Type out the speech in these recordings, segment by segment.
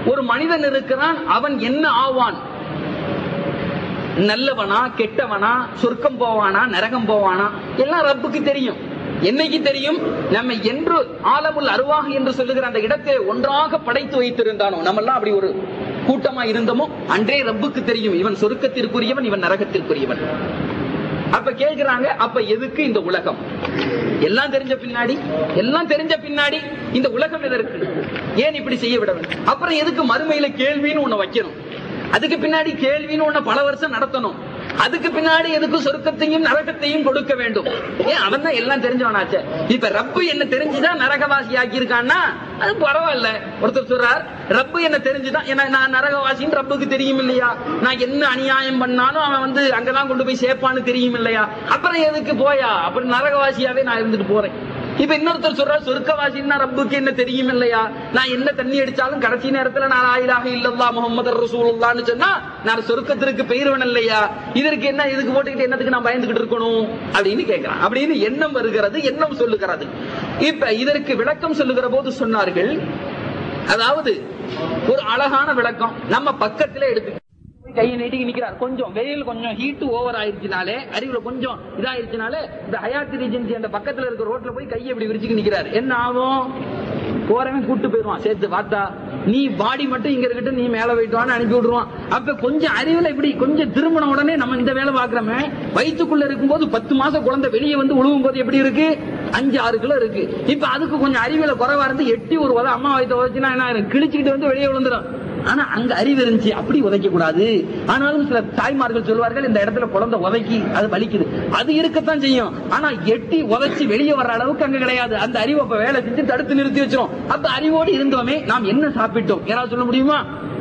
ஒரு மனிதன் இருக்கிறான் அவன் என்ன ஆவான் நல்லவனா கெட்டவனா சொர்க்கம் போவானா நரகம் போவானா எல்லாம் ரப்புக்கு தெரியும் என்னைக்கு தெரியும் நம்ம என்று ஆலமுல் அருவாக என்று சொல்லுகிற அந்த இடத்தை ஒன்றாக படைத்து வைத்திருந்தானோ நம்ம எல்லாம் அப்படி ஒரு கூட்டமா இருந்தோமோ அன்றே ரப்புக்கு தெரியும் இவன் சொருக்கத்திற்குரியவன் இவன் நரகத்திற்குரியவன் அப்ப கேக்குறாங்க அப்ப எதுக்கு இந்த உலகம் எல்லாம் தெரிஞ்ச பின்னாடி எல்லாம் தெரிஞ்ச பின்னாடி இந்த உலகம் எதற்கு ஏன் இப்படி செய்ய விட வேண்டும் அப்புறம் எதுக்கு மறுமையில கேள்வின்னு ஒண்ணு வைக்கணும் அதுக்கு பின்னாடி கேள்வின்னு ஒண்ணு பல வருஷம் நடத்தணும் அதுக்கு பின்னாடி எதுக்கு சொருக்கத்தையும் நரகத்தையும் கொடுக்க வேண்டும் ஏன் அவன் தான் எல்லாம் தெரிஞ்சவனாச்சே இப்ப ரப்பு என்ன தெரிஞ்சுதான் நரகவாசி ஆக்கியிருக்கான்னா அது பரவாயில்ல ஒருத்தர் சொல்றார் ரப்பு என்ன தெரிஞ்சுதான் ஏன்னா நான் நரகவாசின்னு ரப்புக்கு தெரியும் இல்லையா நான் என்ன அநியாயம் பண்ணாலும் அவன் வந்து அங்கதான் கொண்டு போய் சேர்ப்பான்னு தெரியும் இல்லையா அப்புறம் எதுக்கு போயா அப்புறம் நரகவாசியாவே நான் இருந்துட்டு போறேன் இப்ப இன்னொருத்தர் சொல்றாரு சொர்க்கவாசின்னா ரப்புக்கு என்ன தெரியும் இல்லையா நான் என்ன தண்ணி அடிச்சாலும் கடைசி நேரத்துல நான் ஆயிலாக இல்லல்லா முகமது ரசூலுல்லான்னு சொன்னா நான் சொர்க்கத்திற்கு பெயர்வன் இல்லையா இதற்கு என்ன இதுக்கு போட்டுக்கிட்டு என்னத்துக்கு நான் பயந்துகிட்டு இருக்கணும் அப்படின்னு கேட்கிறான் அப்படின்னு எண்ணம் வருகிறது எண்ணம் சொல்லுகிறது இப்ப இதற்கு விளக்கம் சொல்லுகிற போது சொன்னார்கள் அதாவது ஒரு அழகான விளக்கம் நம்ம பக்கத்துல எடுத்து கையை நீட்டி நிக்கிறார் கொஞ்சம் வெயில் கொஞ்சம் ஹீட் ஓவர் ஆயிருச்சுனாலே அறிவுல கொஞ்சம் இதாயிருச்சுனாலே இந்த ஹயாத் ரீஜென்சி அந்த பக்கத்துல இருக்க ரோட்ல போய் கையை இப்படி விரிச்சுக்கு நிக்கிறார் என்ன ஆகும் போறவன் கூட்டு போயிருவான் சேர்த்து பார்த்தா நீ பாடி மட்டும் இங்க இருக்கட்டும் நீ மேல போயிட்டு வான்னு அனுப்பி விடுவான் அப்ப கொஞ்சம் அறிவுல இப்படி கொஞ்சம் திரும்பின உடனே நம்ம இந்த வேலை பாக்குறோமே வயிற்றுக்குள்ள இருக்கும்போது பத்து மாசம் குழந்தை வெளியே வந்து உழுவும் போது எப்படி இருக்கு அஞ்சு ஆறு கிலோ இருக்கு இப்ப அதுக்கு கொஞ்சம் அறிவுல குறைவா இருந்து எட்டி ஒரு உதவ அம்மா வயிற்று உதச்சுன்னா என்ன ஆயிரும்? கிழிச்சுக்கிட்டு வந்து வெளியே விழுந்துடும் ஆனா அங்க அறிவு இருந்துச்சு அப்படி உதைக்க கூடாது ஆனாலும் சில தாய்மார்கள் சொல்வார்கள் இந்த இடத்துல குழந்தை உதைக்கி அது வலிக்குது அது இருக்கத்தான் செய்யும் ஆனா எட்டி உதைச்சு வெளியே வர்ற அளவுக்கு அங்க கிடையாது அந்த அறிவு அப்ப வேலை செஞ்சு தடுத்து நிறுத்தி வச்சிரும் அப்ப அறிவோடு இருந்தோமே நாம் என்ன சாப்பிட்டோம் யாராவது சொல்ல முடியுமா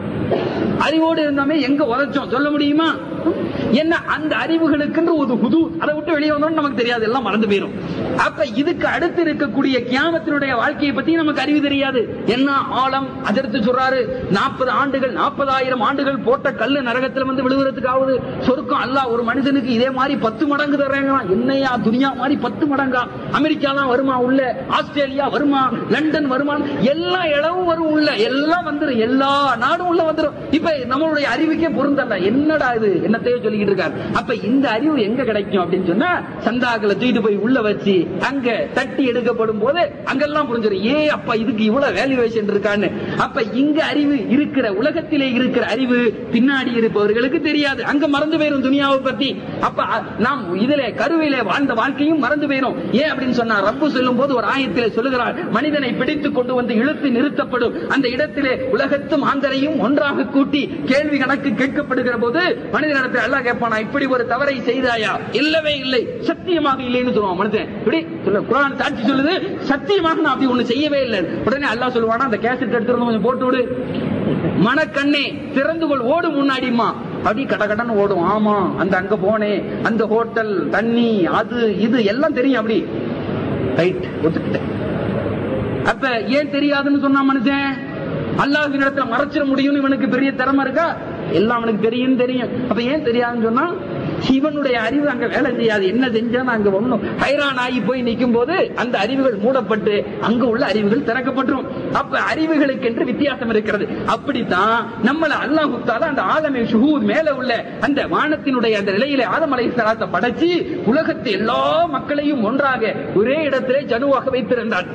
அறிவோடு இருந்தோமே எங்க உதைச்சோம் சொல்ல முடியுமா என்ன அந்த அறிவுகளுக்குன்ற ஒரு புது அதை விட்டு வெளியே வந்தோம் நமக்கு தெரியாது எல்லாம் மறந்து போயிரும் அப்ப இதுக்கு அடுத்து இருக்கக்கூடிய கியாமத்தினுடைய வாழ்க்கையை பத்தி நமக்கு அறிவு தெரியாது என்ன ஆழம் அதற்கு சொல்றாரு நாற்பது ஆண்டுகள் நாற்பதாயிரம் ஆண்டுகள் போட்ட கல்லு நரகத்துல வந்து விழுகிறதுக்கு ஆகுது சொருக்கம் அல்ல ஒரு மனுஷனுக்கு இதே மாதிரி பத்து மடங்கு தர்றாங்க என்னையா துனியா மாதிரி பத்து மடங்கா அமெரிக்காலாம் வருமா உள்ள ஆஸ்திரேலியா வருமா லண்டன் வருமா எல்லா இடமும் வரும் உள்ள எல்லாம் வந்துரும் எல்லா நாடும் உள்ள வந்துரும் இப்ப நம்மளுடைய அறிவுக்கே பொருந்தல்ல என்னடா இது என்னத்தையோ சொல்லிக்கிட்டு இருக்காரு அப்ப இந்த அறிவு எங்க கிடைக்கும் அப்படின்னு சொன்னா சந்தாக்களை தூக்கிட்டு போய் உள்ள வச்சு அங்க தட்டி எடுக்கப்படும் போது அங்கெல்லாம் புரிஞ்சிடும் ஏ அப்பா இதுக்கு இவ்வளவு வேல்யூவேஷன் இருக்கான்னு அப்ப இங்க அறிவு இருக்கிற உலகத்திலே இருக்கிற அறிவு பின்னாடி இருப்பவர்களுக்கு தெரியாது அங்க மறந்து போயிரும் துனியாவை பத்தி அப்ப அ- நாம் இதுல கருவிலே வாழ்ந்த வாழ்க்கையும் மறந்து போயிரும் ஏன் அப்படின்னு சொன்னா ரப்பு சொல்லும் போது ஒரு ஆயத்திலே சொல்லுகிறார் மனிதனை பிடித்துக் கொண்டு வந்து இழுத்து நிறுத்தப்படும் அந்த இடத்திலே உலகத்து மாந்தரையும் ஒன்றாக கூட்டி கேள்வி கணக்கு கேட்கப்படுகிற போது மனிதனிடத்தில் அல்லாஹ் கேட்பானா இப்படி ஒரு தவறை செய்தாயா இல்லவே இல்லை சத்தியமாக இல்லைன்னு சொல்லுவான் மனுஷன் இப்படி சொல்ல குரான் சாட்சி சொல்லுது சத்தியமாக நான் அப்படி ஒண்ணு செய்யவே இல்லை உடனே அல்லாஹ் சொல்லுவானா அந்த கேசட் எடுத்து வந்து கொஞ்சம் போட்டு விடு மனக்கண்ணே திறந்து கொள் ஓடு முன்னாடிமா அப்படி கட கடன்னு ஓடும் ஆமா அந்த அங்க போனேன் அந்த ஹோட்டல் தண்ணி அது இது எல்லாம் தெரியும் அப்படி ரைட் ஒத்துக்கிட்டேன் அப்ப ஏன் தெரியாதுன்னு சொன்னா மனுஷன் அல்லாஹ்வின் இடத்துல மறைச்சிட முடியும்னு இவனுக்கு பெரிய திறமை இருக்கா எல்லாம் அவனுக்கு தெரியும் தெரியும் அப்ப ஏன் தெரியாதுன்னு சொன்னா இவனுடைய அறிவு அங்க வேலை செய்யாது என்ன செஞ்சாலும் அங்க ஒண்ணும் ஹைரான் ஆகி போய் நிற்கும் போது அந்த அறிவுகள் மூடப்பட்டு அங்க உள்ள அறிவுகள் திறக்கப்பட்டுரும் அப்ப அறிவுகளுக்கு என்று வித்தியாசம் இருக்கிறது அப்படித்தான் நம்மள அல்லாஹ் தாலா அந்த ஆலமே ஷுஹூத் மேல உள்ள அந்த வானத்தினுடைய அந்த நிலையில ஆதம் அலை படைச்சு உலகத்தை எல்லா மக்களையும் ஒன்றாக ஒரே இடத்திலே ஜனுவாக வைத்திருந்தார்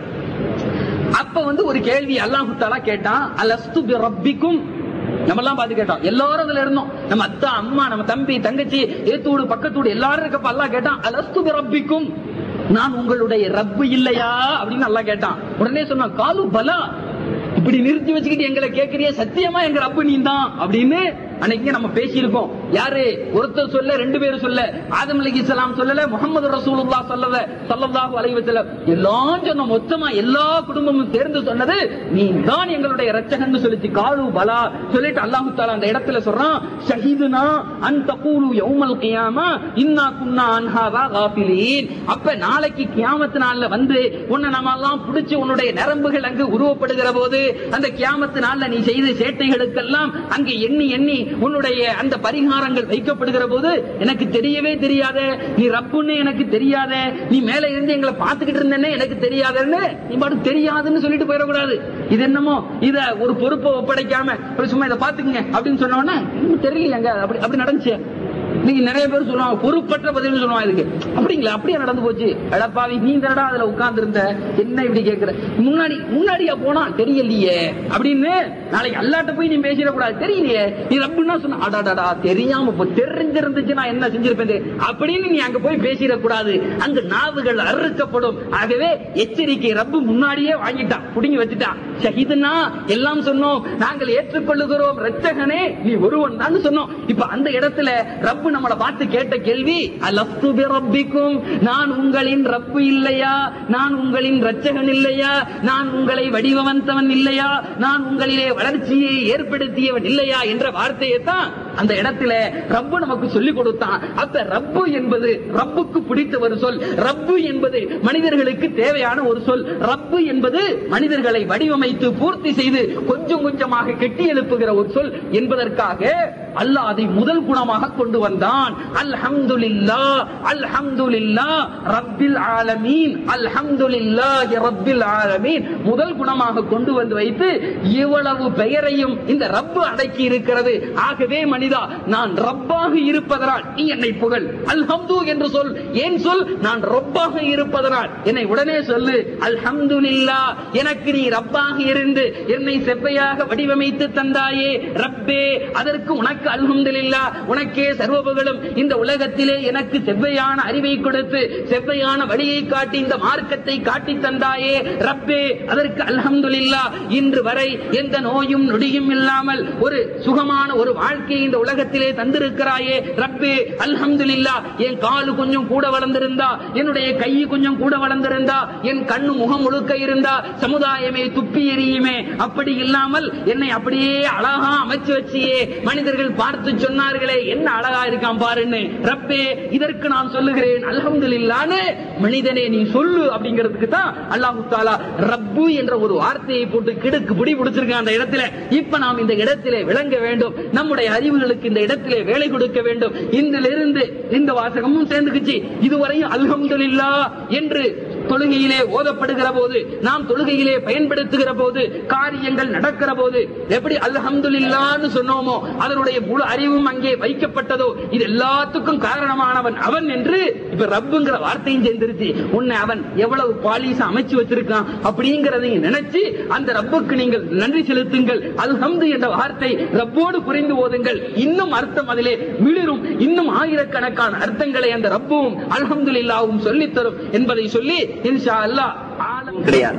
அப்ப வந்து ஒரு கேள்வி அல்லாஹு தாலா கேட்டான் அலஸ்து பி ரப்பிக்கும் நம்ம எல்லாம் பாத்து கேட்டோம் எல்லாரும் அதுல இருந்தோம் நம்ம அத்தா அம்மா நம்ம தம்பி தங்கச்சி ஏத்தூடு பக்கத்தூடு எல்லாரும் இருக்கப்ப அல்லாஹ் கேட்டான் அலஸ்து பி ரப்பிக்கும் நான் உங்களுடைய ரப்பு இல்லையா அப்படின்னு அல்லாஹ் கேட்டான் உடனே சொன்னான் காலு பலா இப்படி நிறுத்தி வச்சுக்கிட்டு எங்களை கேக்குறிய சத்தியமா எங்க ரப்பு நீ தான் அப்படின்னு அன்னைக்கு நம்ம பேசியிருக்கோம் யாரு ஒருத்தர் சொல்ல ரெண்டு பேரும் சொல்ல ஆதம் அலி இஸ்லாம் சொல்லல முகமது ரசூலுல்லா சொல்லல சல்லல்லாஹு அலைஹி வஸல்லம் எல்லாம் சொன்ன மொத்தமா எல்லா குடும்பமும் சேர்ந்து சொன்னது நீ தான் எங்களுடைய ரட்சகன்னு சொல்லிச்சு காலு பலா சொல்லிட்டு அல்லாஹு தாலா அந்த இடத்துல சொல்றான் ஷஹீதுனா அன் தகூலு யௌமல் கியாமா இன்னா குன்னா அன்ஹாதா காஃபிலீன் அப்ப நாளைக்கு கியாமத்து நாள்ல வந்து உன்னை நம்ம எல்லாம் பிடிச்சு உன்னுடைய நரம்புகள் அங்கு உருவப்படுகிற போது அந்த கியாமத்து நாள்ல நீ செய்த சேட்டைகளுக்கெல்லாம் அங்கே எண்ணி எண்ணி உன்னுடைய அந்த பரிகாரங்கள் வைக்கப்படுகிற போது எனக்கு தெரியவே தெரியாத நீ ரப்புன்னு எனக்கு தெரியாத நீ மேல இருந்து எங்களை பார்த்துக்கிட்டு இருந்தேன்னு எனக்கு தெரியாதுன்னு நீ பாட்டு தெரியாதுன்னு சொல்லிட்டு போயிடக்கூடாது இது என்னமோ இத ஒரு பொறுப்பை ஒப்படைக்காம ஒரு சும்மா இதை பாத்துக்குங்க அப்படின்னு சொன்ன உடனே "இன்னும் தெரியலையாங்க அப்படி அப்படி நடந்துச்சு இன்னைக்கு நிறைய பேர் சொல்லுவாங்க பொறுப்பற்ற பதில் சொல்லுவாங்க இதுக்கு அப்படிங்களா அப்படியே நடந்து போச்சு எடப்பாவி நீ தடா அதுல உட்கார்ந்து இருந்த என்ன இப்படி கேக்குற முன்னாடி முன்னாடியா போனா தெரியலையே அப்படின்னு நாளைக்கு அல்லாட்ட போய் நீ பேசிடக்கூடாது தெரியலையே நீ ரப்புன்னா சொன்ன அடாடாடா தெரியாம இப்போ தெரிஞ்சிருந்துச்சு நான் என்ன செஞ்சிருப்பேன் தெரி- அப்படின்னு நீ அங்க போய் பேசிடக்கூடாது அங்க நாவுகள் அறுக்கப்படும் ஆகவே எச்சரிக்கை ரப்பு முன்னாடியே வாங்கிட்டான் புடுங்கி வச்சுட்டான் ஷஹீதுனா எல்லாம் சொன்னோம் நாங்கள் ஏற்றுக்கொள்ளுகிறோம் ரச்சகனே நீ ஒருவன் தான் சொன்னோம் இப்ப அந்த இடத்துல ரப்பு நம்மளை பார்த்து கேட்ட கேள்வி அலப்து ரப்பிக்கும் நான் உங்களின் ரப்பு இல்லையா நான் உங்களின் ரச்சகன் இல்லையா நான் உங்களை வடிவமைத்தவன் இல்லையா நான் உங்களிலே வளர்ச்சியை ஏற்படுத்தியவன் இல்லையா என்ற வார்த்தையை தான் அந்த இடத்துல ரப்பு நமக்கு சொல்லிக் கொடுத்தான் அப்ப ரப்பு என்பது ரப்புக்கு பிடித்த ஒரு சொல் ரப்பு என்பது மனிதர்களுக்கு தேவையான ஒரு சொல் ரப்பு என்பது மனிதர்களை வடிவமைத்து பூர்த்தி செய்து கொஞ்சம் கொஞ்சமாக கெட்டி எழுப்புகிற ஒரு சொல் என்பதற்காக அல்லாஹ் அதை முதல் குணமாக கொண்டு வந்தான் அல்ஹம்துலில்லா அல்ஹம்துலில்லா ரப்பில் ஆலமீன் அல்ஹம்துலில்லாஹி ரப்பில் ஆலமீன் முதல் குணமாக கொண்டு வந்து வைத்து இவ்வளவு பெயரையும் இந்த ரப்பு அடக்கி இருக்கிறது ஆகவே மனிதா நான் ரப்பாக இருப்பதனால் நீ என்னை புகழ் அல்ஹம்து என்று சொல் ஏன் சொல் நான் ரப்பாக இருப்பதனால் என்னை உடனே சொல்லு அல்ஹம்துலில்லா எனக்கு நீ ரப்பாக இருந்து என்னை செவ்வையாக வடிவமைத்து தந்தாயே ரப்பே அதற்கு உனக்கு அல்ஹம்துலில்லா உனக்கே சர்வபுகளும் இந்த உலகத்திலே எனக்கு செவ்வையான அறிவை கொடுத்து செவ்வையான வழியை காட்டி இந்த மார்க்கத்தை காட்டி தந்தாயே ரப்பே அதற்கு அல்ஹம்துலில்லா இன்று வரை எந்த நோயும் நொடியும் இல்லாமல் ஒரு சுகமான ஒரு வாழ்க்கையை இந்த உலகத்திலே தந்திருக்கிறாயே ரப்பே அல்ஹம்துலில்லா என் காலு கொஞ்சம் கூட வளர்ந்திருந்தா என்னுடைய கை கொஞ்சம் கூட வளர்ந்திருந்தா என் கண்ணு முகம் முழுக்க இருந்தா சமுதாயமே துப்பி எரியுமே அப்படி இல்லாமல் என்னை அப்படியே அழகா அமைச்சு வச்சியே மனிதர்கள் பார்த்து சொன்னார்களே என்ன அழகா இருக்கான் பாருன்னு ரப்பே இதற்கு நான் சொல்லுகிறேன் அல்ஹம்துலில்லான்னு மனிதனே நீ சொல்லு அப்படிங்கிறதுக்கு தான் அல்லாஹு தாலா ரப்பு என்ற ஒரு வார்த்தையை போட்டு கிடுக்கு பிடி பிடிச்சிருக்கான் அந்த இடத்துல இப்ப நாம் இந்த இடத்திலே விளங்க வேண்டும் நம்முடைய அறிவுகளுக்கு இந்த இடத்திலே வேலை கொடுக்க வேண்டும் இதிலிருந்து இந்த வாசகமும் சேர்ந்துக்குச்சு இதுவரையும் அல்ஹம்துலில்லா என்று தொழுகையிலே ஓதப்படுகிற போது நாம் தொழுகையிலே பயன்படுத்துகிற போது காரியங்கள் நடக்கிற போது எப்படி அல்ஹம்துலில்லான்னு சொன்னோமோ அதனுடைய முழு அறிவும் அங்கே வைக்கப்பட்டதோ இது எல்லாத்துக்கும் காரணமானவன் அவன் என்று இப்ப ரப்புங்கிற வார்த்தையும் சேர்ந்துருச்சு உன்னை அவன் எவ்வளவு பாலிச அமைச்சு வச்சிருக்கான் அப்படிங்கறதையும் நினைச்சு அந்த ரப்புக்கு நீங்கள் நன்றி செலுத்துங்கள் அல்ஹம்து என்ற வார்த்தை ரப்போடு புரிந்து ஓதுங்கள் இன்னும் அர்த்தம் அதிலே மிளிரும் இன்னும் ஆயிரக்கணக்கான அர்த்தங்களை அந்த ரப்பும் அல்ஹம்துலில்லாவும் சொல்லித் தரும் என்பதை சொல்லி இன்ஷா அல்லாஹ் ஆலம் கிடையாது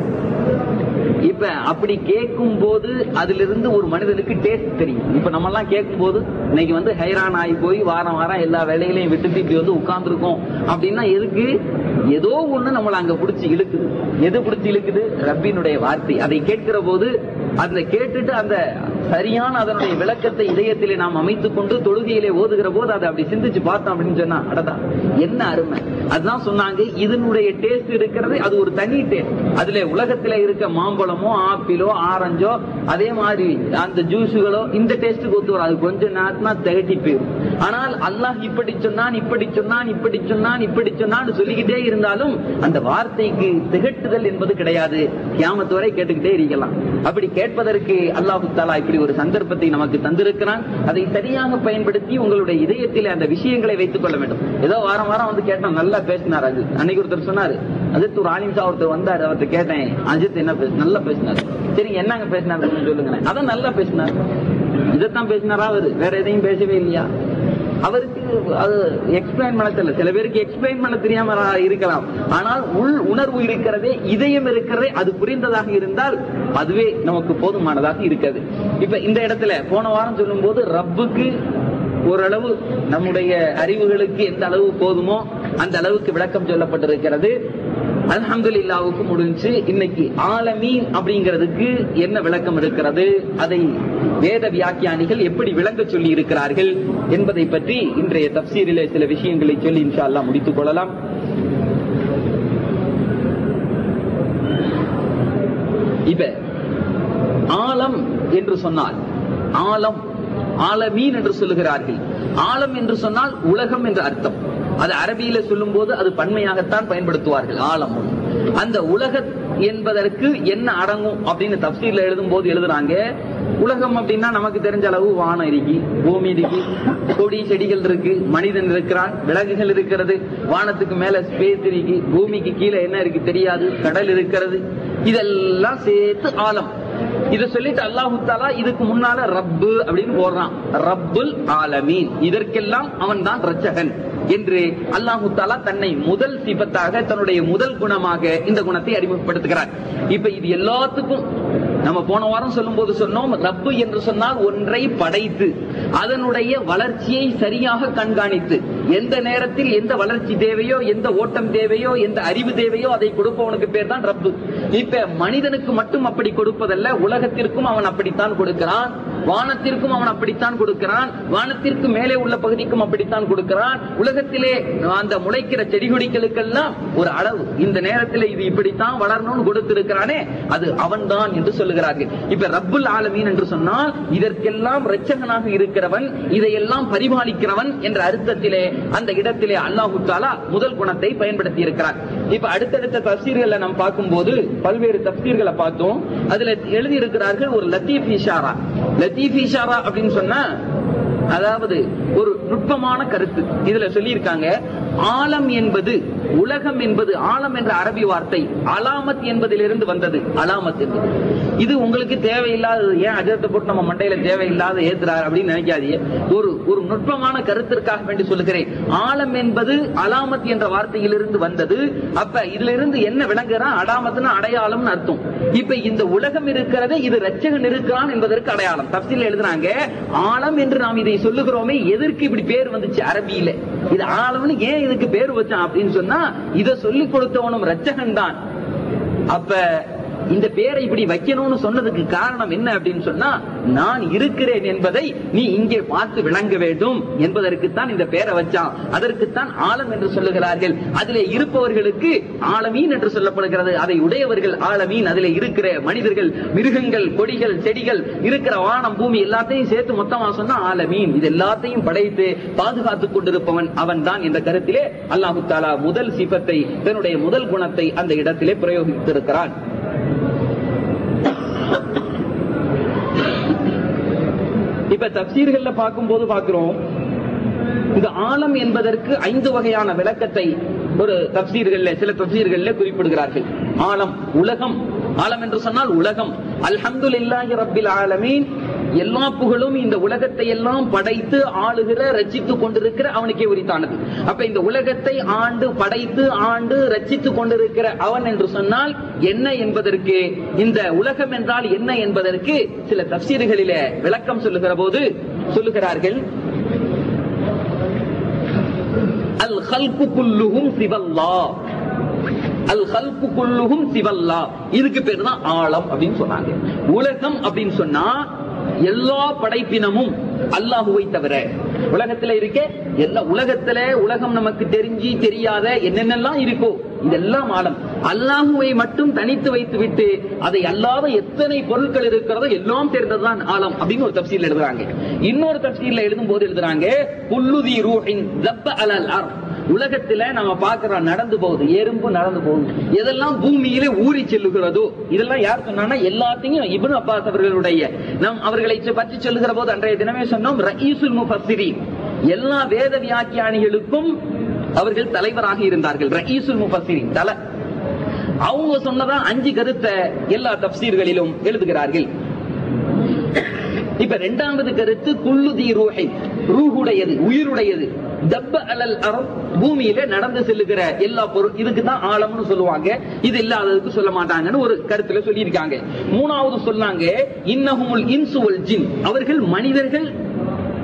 இப்ப அப்படி கேட்கும் போது அதுல இருந்து ஒரு மனிதனுக்கு டேஸ்ட் தெரியும் இப்ப நம்ம எல்லாம் கேட்கும் போது இன்னைக்கு வந்து ஹைரான் ஆகி போய் வாரம் வாரம் எல்லா வேலைகளையும் விட்டுட்டு இப்படி வந்து உட்கார்ந்துருக்கோம் அப்படின்னா எதுக்கு ஏதோ ஒண்ணு நம்மள அங்க பிடிச்சி இழுக்குது எது பிடிச்சி இழுக்குது ரப்பினுடைய வார்த்தை அதை கேட்கிற போது அதுல கேட்டுட்டு அந்த சரியான அதனுடைய விளக்கத்தை இதயத்திலே நாம் அமைத்துக் கொண்டு தொழுகையிலே ஓதுகிற போது அதை அப்படி சிந்திச்சு பார்த்தோம் அப்படின்னு சொன்னா அடடா என்ன அருமை அதுதான் சொன்னாங்க இதனுடைய டேஸ்ட் இருக்கிறது அது ஒரு தனி டேஸ்ட் அதுல உலகத்துல இருக்க மாம்பழமோ ஆப்பிளோ ஆரஞ்சோ அதே மாதிரி அந்த ஜூஸுகளோ இந்த டேஸ்ட்டுக்கு ஒத்து வரும் அது கொஞ்சம் நேரத்தினா திகட்டி போயிடும் ஆனால் அல்லாஹ் இப்படி சொன்னான் இப்படி சொன்னான் இப்படி சொன்னான் இப்படி சொன்னான்னு சொல்லிக்கிட்டே இருந்தாலும் அந்த வார்த்தைக்கு திகட்டுதல் என்பது கிடையாது கியாமத்து வரை கேட்டுக்கிட்டே இருக்கலாம் அப்படி கேட்பதற்கு அல்லாஹு தாலா இப்படி ஒரு சந்தர்ப்பத்தை நமக்கு தந்திருக்கிறான் அதை சரியாக பயன்படுத்தி உங்களுடைய இதயத்திலே அந்த விஷயங்களை வைத்துக் கொள்ள வேண்டும் ஏதோ வாரம் வாரம் வந்து கேட்டோம் நல்லா பேசினார் அது அன்னைக்கு ஒருத்தர் சொன்னாரு அஜித் ஒரு ஆலிம்சா ஒருத்தர் வந்தாரு அவர்கிட்ட கேட்டேன் அஜித் என்ன பேச நல்லா பேசினாரு சரிங்க என்னங்க பேசினாரு சொல்லுங்க அதான் நல்லா பேசினார் இதைத்தான் பேசினாரா அவரு வேற எதையும் பேசவே இல்லையா அவருக்கு அது எக்ஸ்பிளைன் பண்ண தெரியல சில பேருக்கு எக்ஸ்பிளைன் பண்ண தெரியாம இருக்கலாம் ஆனால் உள் உணர்வு இருக்கிறதே இதயம் இருக்கிறதே அது புரிந்ததாக இருந்தால் அதுவே நமக்கு போதுமானதாக இருக்காது இப்ப இந்த இடத்துல போன வாரம் சொல்லும் போது ரப்புக்கு ஓரளவு நம்முடைய அறிவுகளுக்கு எந்த அளவு போதுமோ அந்த அளவுக்கு விளக்கம் சொல்லப்பட்டிருக்கிறது அல்ஹம்துலில்லாவுக்கு முடிஞ்சு இன்னைக்கு ஆலமீன் அப்படிங்கிறதுக்கு என்ன விளக்கம் இருக்கிறது அதை வேத வியாக்கியானிகள் எப்படி விளங்க சொல்லி இருக்கிறார்கள் என்பதை பற்றி இன்றைய தப்சீரிலே சில விஷயங்களை சொல்லி இன்ஷா அல்லாஹ் முடித்துக் கொள்ளலாம் இப்ப ஆலம் என்று சொன்னால் ஆலம் ஆலமீன் என்று சொல்லுகிறார்கள் ஆலம் என்று சொன்னால் உலகம் என்று அர்த்தம் அது அரபியில சொல்லும் போது அது பன்மையாகத்தான் பயன்படுத்துவார்கள் ஆலம் அந்த உலக என்பதற்கு என்ன அடங்கும் அப்படின்னு தப்சீர்ல எழுதும் போது எழுதுறாங்க உலகம் அப்படின்னா நமக்கு தெரிஞ்ச அளவு வானம் இருக்கு பூமி இருக்கு கொடி செடிகள் இருக்கு மனிதன் இருக்கிறான் விலங்குகள் இருக்கிறது வானத்துக்கு மேல ஸ்பேஸ் இருக்கு பூமிக்கு கீழே என்ன இருக்கு தெரியாது கடல் இருக்கிறது இதெல்லாம் சேர்த்து ஆலம் இத சொல்லிட்டு அல்லாஹு தாலா இதுக்கு முன்னால ரப்பு அப்படின்னு போடுறான் ரப்புல் ஆலமீன் இதற்கெல்லாம் அவன் தான் ரச்சகன் என்று அல்லாஹு தாலா தன்னை முதல் சிபத்தாக தன்னுடைய முதல் குணமாக இந்த குணத்தை அறிமுகப்படுத்துகிறார் இப்ப இது எல்லாத்துக்கும் நம்ம போன வாரம் சொல்லும் போது சொன்னோம் ரப்பு என்று சொன்னால் ஒன்றை படைத்து அதனுடைய வளர்ச்சியை சரியாக கண்காணித்து எந்த நேரத்தில் எந்த வளர்ச்சி தேவையோ எந்த ஓட்டம் தேவையோ எந்த அறிவு தேவையோ அதை கொடுப்பவனுக்கு பேர் தான் ரப்பு இப்ப மனிதனுக்கு மட்டும் அப்படி கொடுப்பதல்ல உலகத்திற்கும் அவன் அப்படித்தான் கொடுக்கிறான் வானத்திற்கும் அவன் அப்படித்தான் கொடுக்கிறான் வானத்திற்கு மேலே உள்ள பகுதிக்கும் அப்படித்தான் கொடுக்கிறான் உலகத்திலே அந்த முளைக்கிற செடி கொடிகளுக்கெல்லாம் ஒரு அளவு இந்த நேரத்தில் இது இப்படித்தான் வளரணும்னு கொடுத்திருக்கிறானே அது அவன்தான் என்று சொல்லுகிறார்கள் இப்ப ரப்புல் ஆலமீன் என்று சொன்னால் இதற்கெல்லாம் இரட்சகனாக இருக்கிறவன் இதையெல்லாம் பரிபாலிக்கிறவன் என்ற அர்த்தத்திலே அந்த இடத்திலே அல்லாஹு தாலா முதல் குணத்தை பயன்படுத்தி இருக்கிறார் இப்ப அடுத்தடுத்த தப்சீர்களை நாம் பார்க்கும்போது பல்வேறு தப்சீர்களை பார்த்தோம் அதுல எழுதி இருக்கிறார்கள் ஒரு லத்தீப் இஷாரா லத்தீப் இஷாரா அப்படின்னு சொன்னா அதாவது ஒரு நுட்பமான கருத்து இதுல சொல்லியிருக்காங்க ஆலம் என்பது உலகம் என்பது ஆலம் என்ற அரபி வார்த்தை அலாமத் என்பதிலிருந்து வந்தது அலாமத் என்பது இது உங்களுக்கு தேவையில்லாதது ஏன் அஜரத்தை போட்டு நம்ம மண்டையில தேவையில்லாத ஏத்துறாரு அப்படின்னு நினைக்காதீங்க ஒரு ஒரு நுட்பமான கருத்திற்காக வேண்டி சொல்லுகிறேன் ஆலம் என்பது அலாமத் என்ற வார்த்தையிலிருந்து வந்தது அப்ப இதுல இருந்து என்ன விளங்குறான் அடாமத்துன்னு அடையாளம்னு அர்த்தம் இப்ப இந்த உலகம் இருக்கிறது இது ரச்சகன் இருக்கிறான் என்பதற்கு அடையாளம் தப்சில் எழுதுறாங்க ஆலம் என்று நாம் இதை சொல்லுகிறோமே எதற்கு இப்படி பேர் வந்துச்சு அரபியில இது ஆலம்னு ஏன் இதுக்கு பேர் வச்சான் அப்படின்னு சொன்னா இத சொல்லி கொடுத்தவனும் ரச்சகன் தான் அப்ப இந்த பேரை இப்படி வைக்கணும்னு சொன்னதுக்கு காரணம் என்ன அப்படின்னு சொன்னா நான் இருக்கிறேன் என்பதை நீ இங்கே பார்த்து விளங்க வேண்டும் என்பதற்குத்தான் இந்த பேரை வச்சான் அதற்குத்தான் ஆலம் என்று சொல்லுகிறார்கள் அதிலே இருப்பவர்களுக்கு ஆலமீன் என்று சொல்லப்படுகிறது அதை உடையவர்கள் ஆலமீன் அதிலே இருக்கிற மனிதர்கள் மிருகங்கள் கொடிகள் செடிகள் இருக்கிற வானம் பூமி எல்லாத்தையும் சேர்த்து மொத்தமா சொன்னா ஆலமீன் இது எல்லாத்தையும் படைத்து பாதுகாத்துக் கொண்டிருப்பவன் அவன் தான் என்ற கருத்திலே அல்லாஹு தாலா முதல் சிபத்தை தன்னுடைய முதல் குணத்தை அந்த இடத்திலே பிரயோகித்திருக்கிறான் இப்ப தப்சீர்கள்ல பார்க்கும்போது பார்க்கிறோம் இந்த ஆலம் என்பதற்கு ஐந்து வகையான விளக்கத்தை ஒரு தப்சீர்கள்ல சில தப்சீர்கள்ல குறிப்பிடுகிறார்கள் ஆலம் உலகம் ஆலம் என்று சொன்னால் உலகம் அல்ஹம்துலில்லாஹி ரப்பில் ஆலமீன் எல்லா புகழும் இந்த உலகத்தை எல்லாம் படைத்து ஆளுகிற ரச்சித்துக் கொண்டிருக்கிற அவனுக்கே உரித்தானது அப்ப இந்த உலகத்தை ஆண்டு படைத்து ஆண்டு ரச்சித்துக் கொண்டிருக்கிற அவன் என்று சொன்னால் என்ன என்பதற்கு இந்த உலகம் என்றால் என்ன என்பதற்கு சில தப்சீர்களிலே விளக்கம் சொல்லுகிற போது சொல்லுகிறார்கள் அல் ஹல்கு குல்லுகும் சிவல்லா அல் ஹல்கு குல்லுகும் சிவல்லா இதுக்கு பேர் தான் ஆழம் அப்படின்னு சொன்னாங்க உலகம் அப்படின்னு சொன்னா எல்லா படைப்பினமும் அல்லாஹுவை தவிர உலகத்துல இருக்க எல்லா உலகத்துல உலகம் நமக்கு தெரிஞ்சு தெரியாத என்னென்னலாம் இருக்கோ இதெல்லாம் ஆழம் அல்லாஹுவை மட்டும் தனித்து வைத்து விட்டு அதை அல்லாத எத்தனை பொருட்கள் இருக்கிறதோ எல்லாம் சேர்ந்ததுதான் ஆழம் அப்படின்னு ஒரு தப்சீல் எழுதுறாங்க இன்னொரு தப்சீல்ல எழுதும் போது எழுதுறாங்க புல்லுதி ரூஹின் தப்ப அலல் அர் உலகத்துல நம்ம பாக்குறோம் நடந்து போகுது எறும்பு நடந்து போகுது எதெல்லாம் பூமியிலே ஊறி செல்லுகிறதோ இதெல்லாம் யார் சொன்னா எல்லாத்தையும் இப்னு அப்பாஸ் அவர்களுடைய நம் அவர்களை பற்றி சொல்லுகிற போது அன்றைய தினமே சொன்னோம் ரயீசுல் முஃபஸ்ஸிரி எல்லா வேத வியாக்கியானிகளுக்கும் அவர்கள் தலைவராக இருந்தார்கள் ரயீசுல் முஃபஸ்ஸிரி தலை அவங்க சொன்னதா அஞ்சு கருத்தை எல்லா தப்சீர்களிலும் எழுதுகிறார்கள் இப்ப இரண்டாவது கருத்து குள்ளுதி ரூஹை ரூஹுடையது உயிருடையது தப்ப அலல் அறம் பூமியில நடந்து செல்லுகிற எல்லா பொருள் இதுக்கு தான் ஆழம்னு சொல்லுவாங்க இது இல்லாததுக்கு சொல்ல மாட்டாங்கன்னு ஒரு கருத்துல சொல்லியிருக்காங்க மூணாவது சொன்னாங்க இன்னஹுமுல் இன்சுவல் ஜின் அவர்கள் மனிதர்கள்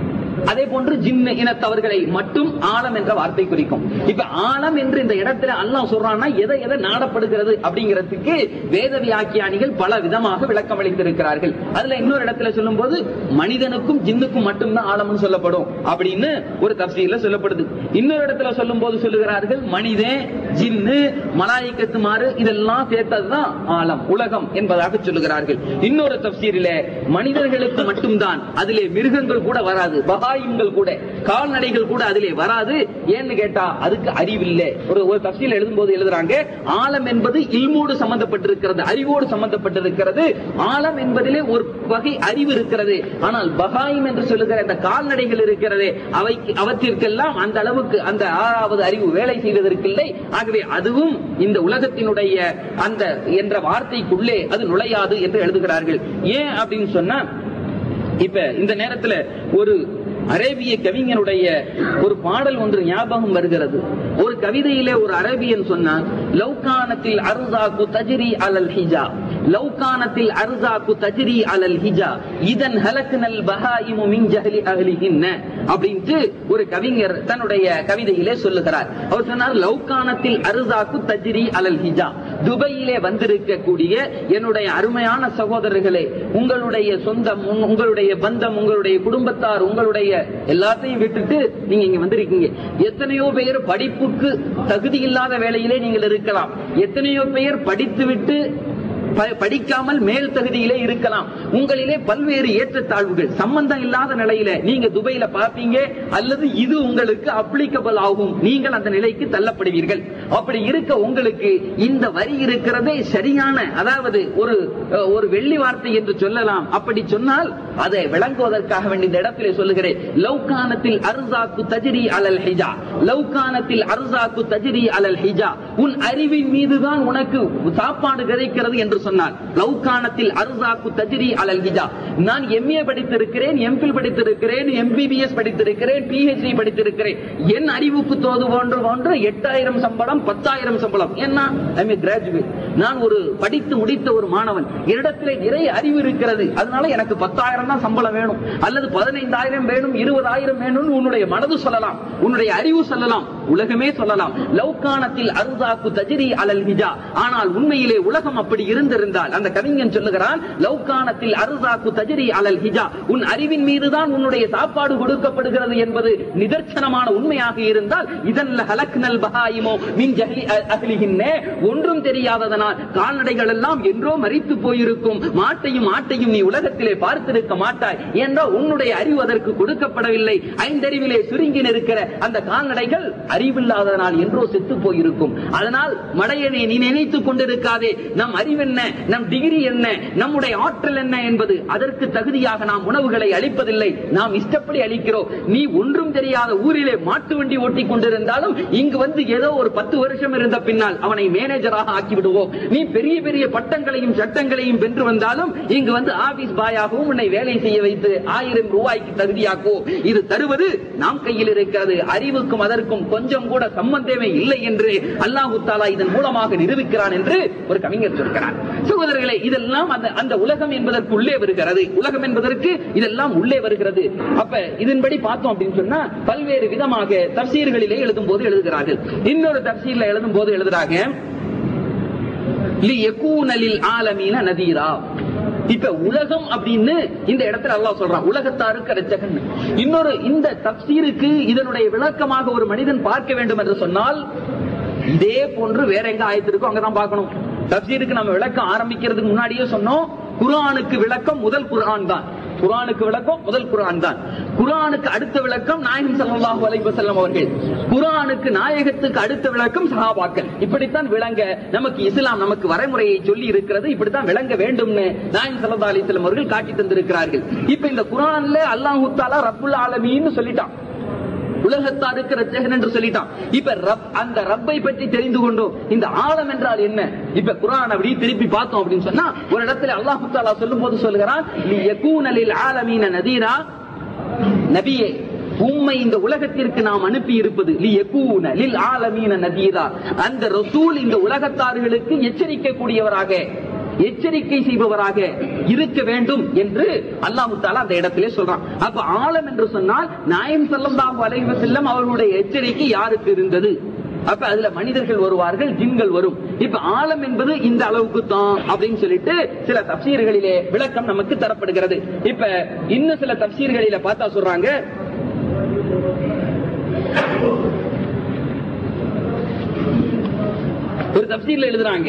அதே போன்று ஜின்னு இனத்தவர்களை மட்டும் ஆழம் என்ற வார்த்தை குறிக்கும் இப்ப ஆழம் என்று இந்த இடத்துல அல்லாஹ் சொல்றான்னா எதை எதை நாடப்படுகிறது அப்படிங்கிறதுக்கு வேத வியாக்கியானிகள் பல விதமாக விளக்கம் அளித்திருக்கிறார்கள் அதுல இன்னொரு இடத்துல சொல்லும் போது மனிதனுக்கும் ஜின்னுக்கும் மட்டும்தான் ஆழம்னு சொல்லப்படும் அப்படின்னு ஒரு தப்சீர்ல சொல்லப்படுது இன்னொரு இடத்துல சொல்லும் போது சொல்லுகிறார்கள் மனிதன் ஜின்னு மலாய்க்கத்துமாறு இதெல்லாம் சேர்த்ததுதான் ஆழம் உலகம் என்பதாக சொல்லுகிறார்கள் இன்னொரு தப்சீரில மனிதர்களுக்கு மட்டும்தான் அதிலே மிருகங்கள் கூட வராது பகாயின்கள் கூட கால்நடைகள் கூட அதிலே வராது ஏன்னு கேட்டா அதுக்கு அறிவில்லை ஒரு ஒரு தப்சீல் எழுதும் போது எழுதுறாங்க ஆழம் என்பது இல்மோடு சம்பந்தப்பட்டிருக்கிறது அறிவோடு சம்பந்தப்பட்டிருக்கிறது ஆழம் என்பதிலே ஒரு வகை அறிவு இருக்கிறது ஆனால் பகாயம் என்று சொல்லுகிற இந்த கால்நடைகள் இருக்கிறது அவை அவற்றிற்கெல்லாம் அந்த அளவுக்கு அந்த ஆறாவது அறிவு வேலை செய்வதற்கில்லை ஆகவே அதுவும் இந்த உலகத்தினுடைய அந்த என்ற வார்த்தைக்குள்ளே அது நுழையாது என்று எழுதுகிறார்கள் ஏன் அப்படின்னு சொன்னா இப்ப இந்த நேரத்துல ஒரு அரேபிய கவிஞனுடைய ஒரு பாடல் ஒன்று ஞாபகம் வருகிறது ஒரு கவிதையிலே ஒரு அரேபியன் சொன்னான் லௌகானத்தில் அருதாக்கு தஜிரி அலல் ஹிஜா லௌகானத்தில் அருதாக்கு தஜிரி அலல் ஹிஜா இதன் ஹலக்னல் பஹாயிமு மின் ஜஹலி அஹ்லிஹின்ன அப்படின்ட்டு ஒரு கவிஞர் தன்னுடைய கவிதையிலே சொல்லுகிறார் அவர் சொன்னார் லௌகானத்தில் அருதாக்கு தஜிரி அலல் ஹிஜா துபையிலே வந்திருக்கக்கூடிய என்னுடைய அருமையான சகோதரர்களே உங்களுடைய சொந்தம் உங்க- உங்களுடைய பந்தம் உங்களுடைய குடும்பத்தார் உங்களுடைய எல்லாத்தையும் விட்டுட்டு நீங்க இங்க வந்திருக்கீங்க எத்தனையோ பேர் படிப்புக்கு தகுதி இல்லாத வேலையிலே நீங்கள் இருக்கலாம் எத்தனையோ பேர் படித்து விட்டு ப- படிக்காமல் மேல் தகுதியிலே இருக்கலாம் உங்களிலே பல்வேறு ஏற்றத்தாழ்வுகள் சம்பந்தம் இல்லாத நிலையில நீங்க துபையில பார்ப்பீங்க அல்லது இது உங்களுக்கு அப்ளிகபிள் ஆகும் நீங்கள் அந்த நிலைக்கு தள்ளப்படுவீர்கள் அப்படி இருக்க உங்களுக்கு இந்த வரி இருக்கிறதே சரியான அதாவது ஒரு அஹ், ஒரு வெள்ளி வார்த்தை என்று சொல்லலாம் அப்படி சொன்னால் அதை விளங்குவதற்காக வேண்டிய இந்த இடத்திலே சொல்லுகிறேன் லௌகானத்தில் அர்சாக்கு தஜிரி அலல் ஹிஜா லௌகானத்தில் அர்சாக்கு தஜிரி அலல் ஹிஜா உன் அறிவின் மீதுதான் உனக்கு சாப்பாடு கிடைக்கிறது என்று சொன்னார் லௌகானத்தில் அர்சாக்கு தஜிரி அலல் ஹிஜா நான் எம்ஏ படித்திருக்கிறேன் எம்பில் படித்திருக்கிறேன் எம்பிபிஎஸ் படித்திருக்கிறேன் பிஹெச்டி படித்திருக்கிறேன் என் அறிவுக்கு தோது போன்று போன்று எட்டாயிரம் சம்பளம் பத்தாயிரம் சம்பளம் ஏன்னா ஐ கிராஜுவேட் நான் ஒரு படித்து முடித்த ஒரு மாணவன் என்னிடத்திலே நிறைய அறிவு இருக்கிறது அதனால எனக்கு பத்தாயிரம் தான் சம்பளம் வேணும் அல்லது பதினைந்தாயிரம் வேணும் இருபதாயிரம் வேணும் உன்னுடைய மனது சொல்லலாம் உன்னுடைய அறிவு சொல்லலாம் உலகமே சொல்லலாம் லௌகானத்தில் அருதாக்கு தஜிரி அலல் ஹிஜா ஆனால் உண்மையிலே உலகம் அப்படி இருந்திருந்தால் அந்த கவிஞன் சொல்லுகிறான் லௌகானத்தில் அருதாக்கு தஜிரி அலல் ஹிஜா உன் அறிவின் மீதுதான் உன்னுடைய சாப்பாடு கொடுக்கப்படுகிறது என்பது நிதர்சனமான உண்மையாக இருந்தால் இதன் ஹலக்னல் பஹாயிமோ மின் ஜஹலி அ- அஹ்லிஹின்னே ஒன்றும் தெரியாததனால் கால்நடைகள் எல்லாம் என்றோ மறித்து போயிருக்கும் மாட்டையும் ஆட்டையும் நீ உலகத்திலே பார்த்திருக்க மாட்டாய் என்றால் உன்னுடைய அறிவு அதற்கு கொடுக்கப்படவில்லை ஐந்தறிவிலே சுருங்கி நிற்கிற அந்த கால்நடைகள் அறிவில்லாததனால் என்றோ செத்து போயிருக்கும் அதனால் மடையனே நீ நினைத்துக் கொண்டிருக்காதே நம் அறிவென்ன நம் டிகிரி என்ன நம்முடைய ஆற்றல் என்ன என்பது அதற்கு தகுதியாக நாம் உணவுகளை அளிப்பதில்லை நாம் இஷ்டப்படி அளிக்கிறோம் நீ ஒன்றும் தெரியாத ஊரிலே மாட்டு வண்டி ஓட்டிக் கொண்டிருந்தாலும் இங்கு வந்து ஏதோ ஒரு பத்து வருஷம் இருந்த பின்னால் அவனை மேனேஜராக ஆக்கி விடுவோம் நீ பெரிய பெரிய பட்டங்களையும் சட்டங்களையும் வென்று வந்தாலும் இங்கு வந்து ஆபீஸ் பாயாகவும் உன்னை வேலை செய்ய வைத்து ஆயிரம் ரூபாய்க்கு தகுதியாக்குவோம் இது தருவது நாம் கையில் இருக்கிறது அறிவுக்கும் அதற்கும் கொஞ்சம் கூட சம்பந்தமே இல்லை என்று அல்லாஹு தாலா இதன் மூலமாக நிரூபிக்கிறான் என்று ஒரு கவிஞர் சொல்கிறார் சகோதரர்களே இதெல்லாம் அந்த அந்த உலகம் என்பதற்கு உள்ளே வருகிறது உலகம் என்பதற்கு இதெல்லாம் உள்ளே வருகிறது அப்ப இதன்படி பார்த்தோம் அப்படின்னு சொன்னா பல்வேறு விதமாக தப்சீர்களிலே எழுதும் போது எழுதுகிறார்கள் இன்னொரு தப்சீர்ல எழுதும் போது எழுதுறாங்க லியகூனலில் ஆலமீன நதீரா இப்ப உலகம் அப்படின்னு இந்த இடத்துல அல்லாஹ் சொல்றான் உலகத்தாருக்கு ரச்சகன் இன்னொரு இந்த தப்சீருக்கு இதனுடைய விளக்கமாக ஒரு மனிதன் பார்க்க வேண்டும் என்று சொன்னால் இதே போன்று வேற எங்க ஆயத்திருக்கோ அங்கதான் பார்க்கணும் தப்சீருக்கு நம்ம விளக்கம் ஆரம்பிக்கிறதுக்கு முன்னாடியே சொன்னோம் குர்ஆனுக்கு விளக்கம் முதல் குர்ஆன் தான் குர்ஆனுக்கு விளக்கம் முதல் குர்ஆன் தான் குர்ஆனுக்கு அடுத்த விளக்கம் நாயகம் ஸல்லல்லாஹு அலைஹி வஸல்லம் அவர்கள் குர்ஆனுக்கு நாயகத்துக்கு அடுத்த விளக்கம் சஹாபாக்கள் இப்படித்தான் விளங்க நமக்கு இஸ்லாம் நமக்கு வரைமுறையை சொல்லி இருக்கிறது இப்படித்தான் விளங்க வேண்டும்னு நாயகம் ஸல்லல்லாஹு அலைஹி வஸல்லம் அவர்கள் காட்டி தந்திருக்கிறார்கள் இப்ப இந்த குர்ஆன்ல அல்லாஹ் தஆலா ரப்புல் ஆலமீன் சொல்லிட்டான் உலகத்தாருக்கு ரச்சகன் என்று சொல்லிட்டான் இப்ப ரப் அந்த ரப்பை பற்றி தெரிந்து கொண்டோம் இந்த ஆழம் என்றால் என்ன இப்ப குரான் அப்படி திருப்பி பார்த்தோம் அப்படின்னு சொன்னா ஒரு இடத்துல அல்லாஹு தாலா சொல்லும் போது சொல்கிறான் நீ யகூனலில் ஆலமீன நதீரா நபியே உம்மை இந்த உலகத்திற்கு நாம் அனுப்பி இருப்பது லி யகூன லில் ஆலமீன நதீரா அந்த ரசூல் இந்த உலகத்தார்களுக்கு எச்சரிக்கை கூடியவராக எச்சரிக்கை செய்பவராக இருக்க வேண்டும் என்று அல்லாஹு தாலா அந்த இடத்திலே சொல்றான் அப்ப ஆழம் என்று சொன்னால் நாயம் ஸல்லல்லாஹு அலைஹி வஸல்லம் அவர்களுடைய எச்சரிக்கை யாருக்கு இருந்தது அப்ப அதுல மனிதர்கள் வருவார்கள் ஜின்கள் வரும் இப்ப ஆழம் என்பது இந்த அளவுக்கு தான் அப்படின்னு சொல்லிட்டு சில தப்சீர்களிலே விளக்கம் நமக்கு தரப்படுகிறது இப்ப இன்னும் சில தப்சீர்களில பார்த்தா சொல்றாங்க ஒரு தப்சீர்ல எழுதுறாங்க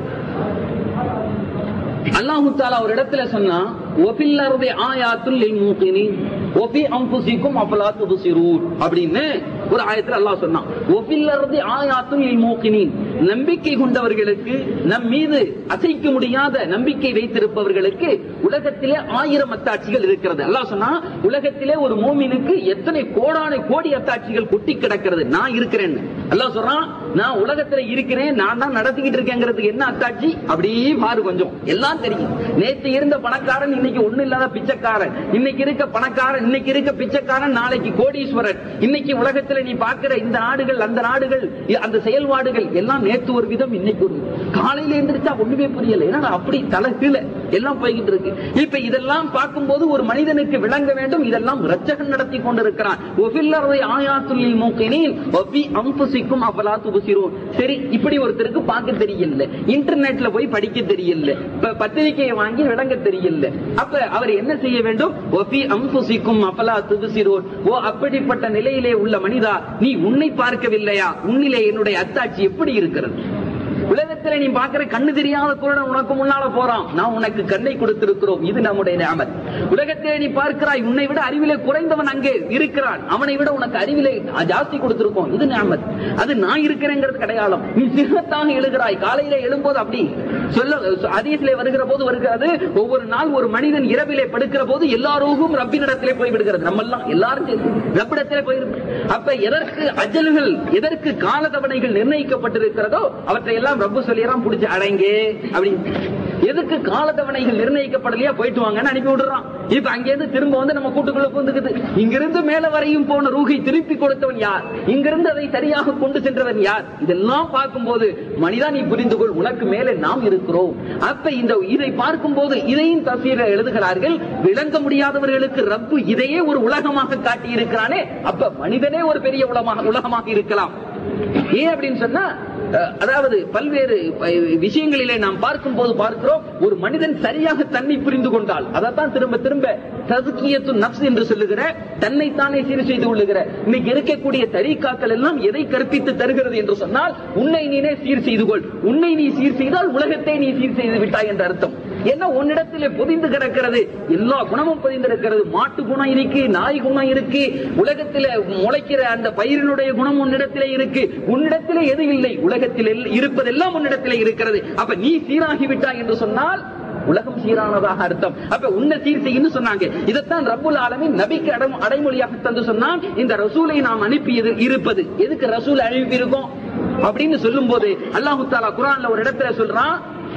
அல்லாஹு தாலா ஒரு இடத்துல சொன்னா ஒபில் அருதி ஆயாத்துல் லில் மூகினின் ஒபி அம்புசிக்கும் அஃபலா துபசிரூன் அப்படின்னு ஒரு ஆயத்துல அல்லாஹ் சொன்னான் ஒபில் அருதி ஆயாத்துல் லில் மூகினின் நம்பிக்கை கொண்டவர்களுக்கு நம் மீது அசைக்க முடியாத நம்பிக்கை வைத்திருப்பவர்களுக்கு உலகத்திலே ஆயிரம் அத்தாட்சிகள் இருக்கிறது அல்லாஹ் சொன்னா உலகத்திலே ஒரு மூமினுக்கு எத்தனை கோடான கோடி அத்தாட்சிகள் கொட்டி கிடக்கிறது நான் இருக்கிறேன் அல்லாஹ் சொல்றான் நான் உலகத்துல இருக்கிறேன் நான் தான் நடத்திக்கிட்டு இருக்கேங்கிறதுக்கு என்ன அத்தாட்சி அப்படியே பாரு கொஞ்சம் எல்லாம் தெரியும் நேத்து இருந்த பணக்காரன் இன்னைக்கு ஒண்ணு இல்லாத பிச்சைக்காரன் இன்னைக்கு இருக்க பணக்காரன் இன்னைக்கு இருக்க பிச்சைக்காரன் நாளைக்கு கோடீஸ்வரன் இன்னைக்கு உலகத்துல நீ பார்க்கிற இந்த நாடுகள் அந்த நாடுகள் இ- அந்த செயல்பாடுகள் எல்லாம் நேத்து ஒரு விதம் இன்னைக்கு ஒரு விதம். காலையில எந்திரிச்சா ஒண்ணுமே புரியல ஏன்னா அப்படி தலை கீழே எல்லாம் போய்கிட்டு இருக்கு இப்ப இதெல்லாம் பார்க்கும்போது ஒரு மனிதனுக்கு விளங்க வேண்டும் இதெல்லாம் ரச்சகன் நடத்தி கொண்டிருக்கிறான் ஒஃபில்லரை ஆயாத்துல்லில் மூக்கினில் ஒஃபி அம்புசிக்கும் அபலா துபுசிரும் சரி இப்படி ஒருத்தருக்கு பார்க்க தெரியல இன்டர்நெட்ல போய் படிக்க தெரியல இப்ப பத்திரிகையை வாங்கி விளங்க தெரியல அப்ப அவர் என்ன செய்ய வேண்டும் ஒஃபி அம்புசிக்கும் அபலா துபுசிரோன் ஓ அப்படிப்பட்ட நிலையிலே உள்ள மனிதா நீ உன்னை பார்க்கவில்லையா உன்னிலே என்னுடைய அத்தாட்சி எப்படி இருக்கிறது உலகத்துல நீ பாக்குற கண்ணு தெரியாத குருடன் உனக்கு முன்னால போறான் நான் உனக்கு கண்ணை கொடுத்திருக்கிறோம் இது நம்முடைய நியமத் உலகத்திலே நீ பார்க்கிறாய் உன்னை விட அறிவிலே குறைந்தவன் அங்கே இருக்கிறான் அவனை விட உனக்கு அறிவிலே ஜாஸ்தி கொடுத்திருக்கோம் இது நியமத் அது நான் இருக்கிறேங்கிறது அடையாளம் நீ சிகத்தாக எழுகிறாய் காலையில எழும்போது அப்படி சொல்ல அதீசிலே வருகிற போது வருகிறது ஒவ்வொரு நாள் ஒரு மனிதன் இரவிலே படுக்கிற போது எல்லாரோகும் ரப்பினிடத்திலே போய் விடுகிறது நம்ம எல்லாம் எல்லாரும் சேர்ந்து ரப்பிடத்திலே போயிருக்கு அப்ப எதற்கு அஜல்கள் எதற்கு காலதவணைகள் நிர்ணயிக்கப்பட்டிருக்கிறதோ அவற்றை எல்லாம் ரப்பு சொல்லியெல்லாம் புடிச்சு அடங்க அப்படின்னு எதுக்கு காலதவணைகள் நிர்ணயிக்கப்படலையா போயிட்டு வாங்கன்னு அனுப்பி விடுறான் இப்ப அங்கிருந்து திரும்ப வந்து நம்ம கூட்டுக்குள்ள புகுந்துக்குது இங்கிருந்து மேல வரையும் போன ரூகை திருப்பி கொடுத்தவன் யார் இங்கிருந்து அதை சரியாக கொண்டு சென்றவன் யார் இதெல்லாம் பார்க்கும்போது மனிதா நீ புரிந்து கொள் உனக்கு மேலே நாம் இருக்கிறோம் அப்ப இந்த இதை பார்க்கும்போது இதையும் தசீர எழுதுகிறார்கள் விளங்க முடியாதவர்களுக்கு ரப்பு இதையே ஒரு உலகமாக காட்டி இருக்கிறானே அப்ப மனிதனே ஒரு பெரிய உலகமாக உலகமாக இருக்கலாம் ஏன் அப்படின்னு சொன்னா அஹ், அதாவது பல்வேறு அஹ், விஷயங்களிலே நாம் பார்க்கும் போது பார்க்கிறோம் ஒரு மனிதன் சரியாக தன்னை புரிந்து கொண்டால் அதைத்தான் திரும்ப திரும்ப ததுக்கியத்து நப்ஸ் என்று சொல்லுகிற தன்னைத்தானே சீர் செய்து கொள்ளுகிற இன்னைக்கு இருக்கக்கூடிய தரிகாக்கள் எல்லாம் எதை கற்பித்து தருகிறது என்று சொன்னால் உன்னை நீனே சீர் செய்து கொள் உன்னை நீ சீர் செய்தால் உலகத்தை நீ சீர் செய்து விட்டாய் என்ற அர்த்தம் என்ன உன்னிடத்திலே பொதிந்து கிடக்கிறது எல்லா குணமும் பொதிந்திருக்கிறது மாட்டு குணம் இருக்கு நாய் குணம் இருக்கு உலகத்திலே முளைக்கிற அந்த பயிரினுடைய குணம் உன்னிடத்திலே இருக்கு உன்னிடத்திலே எது இல்லை உலகத்தில் எல்- இருப்பதெல்லாம் உன்னிடத்திலே இருக்கிறது அப்ப நீ சீராகி விட்டாய் என்று சொன்னால் உலகம் சீரானதாக அர்த்தம் அப்ப உன்னை சீர் செய்யன்னு சொன்னாங்க இதைத்தான் ரப்புல் ஆலமின் நபிக்கு அடை அடைமொழியாக தந்து சொன்னான் இந்த ரசூலை நாம் அனுப்பியது இருப்பது எதுக்கு ரசூல் அனுப்பி இருக்கோம் அப்படின்னு சொல்லும் போது அல்லாஹு தாலா குரான்ல ஒரு இடத்துல சொல்றான்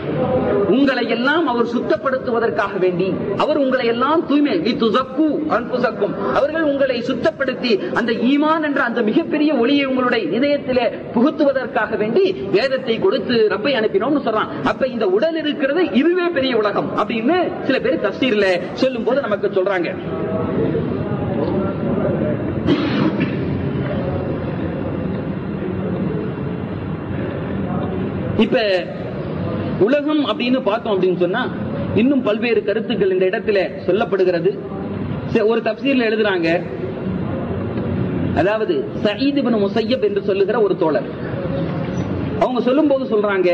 உங்களை எல்லாம் அவர் சுத்தப்படுத்துவதற்காக வேண்டி அவர் உங்களை எல்லாம் தூய்மை லித்துஸக்கு அன்புசக்கும் அவர்கள் உங்களை சுத்தப்படுத்தி அந்த ஈமான் என்ற அந்த மிகப்பெரிய ஒளியை உங்களுடைய இதயத்திலே புகுத்துவதற்காக வேண்டி வேதத்தை கொடுத்து ரப்பை அனுப்பினோம்னு சொல்றான் அப்ப இந்த உடல் இருக்கிறது இதுவே பெரிய உலகம் அப்படின்னு சில பேர் தப்சீர்ல சொல்லும் போது நமக்கு சொல்றாங்க இப்ப உலகம் அப்படின்னு பார்த்தோம் அப்படின்னு சொன்னா இன்னும் பல்வேறு கருத்துக்கள் இந்த இடத்துல சொல்லப்படுகிறது ச- ஒரு தப்சீர்ல எழுதுறாங்க அதாவது சயீத் இப்னு முசையப் என்று சொல்லுகிற ஒரு தோழர் அவங்க சொல்லும் போது சொல்றாங்க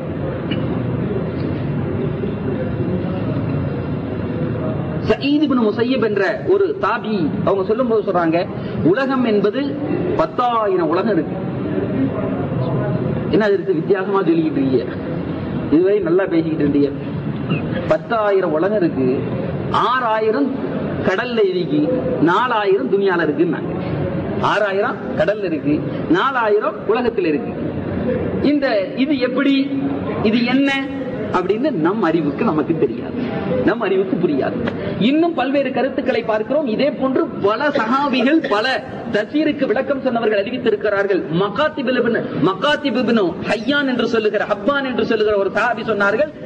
சயீத் இப்னு முசையப் என்ற ஒரு தாபி அவங்க சொல்லும் போது சொல்றாங்க உலகம் என்பது பத்தாயிரம் உலகம் இருக்கு என்ன அது இருக்கு வித்தியாசமா சொல்லிக்கிட்டு இருக்கீங்க இதுவரை நல்லா பேசிக்கிட்டு இருந்தீங்க பத்தாயிரம் உலகம் இருக்கு ஆறாயிரம் கடல்ல இருக்கு நாலாயிரம் துணியால இருக்குன்னாங்க ஆறாயிரம் கடல்ல இருக்கு நாலாயிரம் உலகத்துல இருக்கு இந்த இது எப்படி இது என்ன அப்படின்னு நம் அறிவுக்கு நமக்கு தெரியாது நம் அறிவுக்கு புரியாது இன்னும் பல்வேறு கருத்துக்களை பார்க்கிறோம் இதே போன்று பல சஹாபிகள் பல தசீருக்கு விளக்கம் சொன்னவர்கள் அறிவித்திருக்கிறார்கள் மகாத்திபிபின் மகாத்திபிபினோ ஹையான் என்று சொல்லுகிற ஹப்பான் என்று சொல்லுகிற ஒரு சஹாபி சொன்னார்கள்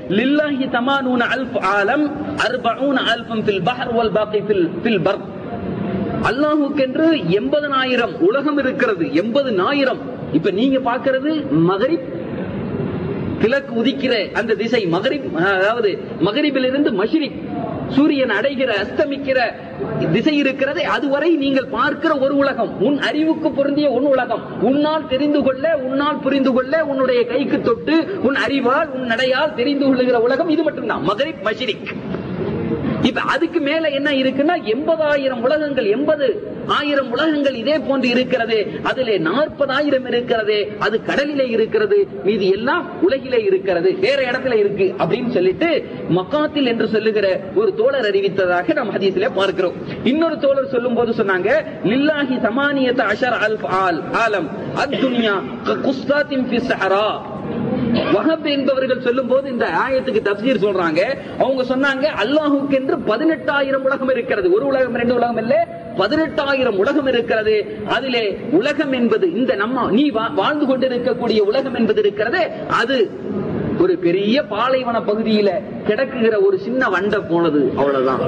லில்லாஹி தமானூன அல்ஃப் ஆலம் அர்பஊன அல்ஃபம் ஃபில் பஹர் வல் பாக்கி ஃபில் ஃபில் பர் அல்லாஹுக்கென்று எண்பதனாயிரம் உலகம் இருக்கிறது எண்பது ஆயிரம் இப்ப நீங்க பாக்குறது மகரிப் கிழக்கு உதிக்கிற அந்த திசை மகரிப் அதாவது மகரிபிலிருந்து மஷ்ரிக் சூரியன் அடைகிற அஸ்தமிக்கிற திசை இருக்கிறது அதுவரை நீங்கள் பார்க்கிற ஒரு உலகம் உன் அறிவுக்கு பொருந்திய உன் உலகம் உன்னால் தெரிந்து கொள்ள உன்னால் புரிந்து கொள்ள உன்னுடைய கைக்கு தொட்டு உன் அறிவால் உன் நடையால் தெரிந்து கொள்ளுகிற உலகம் இது மட்டும்தான் மகரிப் மஷ்ரிக் இப்ப அதுக்கு மேல என்ன இருக்குன்னா எண்பதாயிரம் உலகங்கள் எண்பது ஆயிரம் உலகங்கள் இதே போன்று இருக்கிறது அதிலே நாற்பதாயிரம் இருக்கிறது அது கடலிலே இருக்கிறது மீது எல்லாம் உலகிலே இருக்கிறது வேற இடத்துல இருக்கு அப்படின்னு சொல்லிட்டு மக்காத்தில் என்று சொல்லுகிற ஒரு தோழர் அறிவித்ததாக நாம் ஹதீஸிலே பார்க்கிறோம் இன்னொரு தோழர் சொல்லும் போது சொன்னாங்க லில்லாஹி சமானியத்த அஷர் அல்ஃப் ஆல் ஆலம் அத்துன்யா குஸ்தாத்தின் ஃபி ஸஹரா வஹப் என்பவர்கள் சொல்லும் போது இந்த ஆயத்துக்கு தப்சீர் சொல்றாங்க அவங்க சொன்னாங்க அல்லாஹுக்கு என்று பதினெட்டாயிரம் உலகம் இருக்கிறது ஒரு உலகம் ரெண்டு உலகம் இல்ல பதினெட்டாயிரம் உலகம் இருக்கிறது அதிலே உலகம் என்பது இந்த நம்ம நீ வா- வாழ்ந்து கொண்டிருக்கக்கூடிய உலகம் என்பது இருக்கிறது அது ஒரு பெரிய பாலைவன பகுதியில கிடக்குகிற ஒரு சின்ன வண்டை போனது அவ்வளவுதான்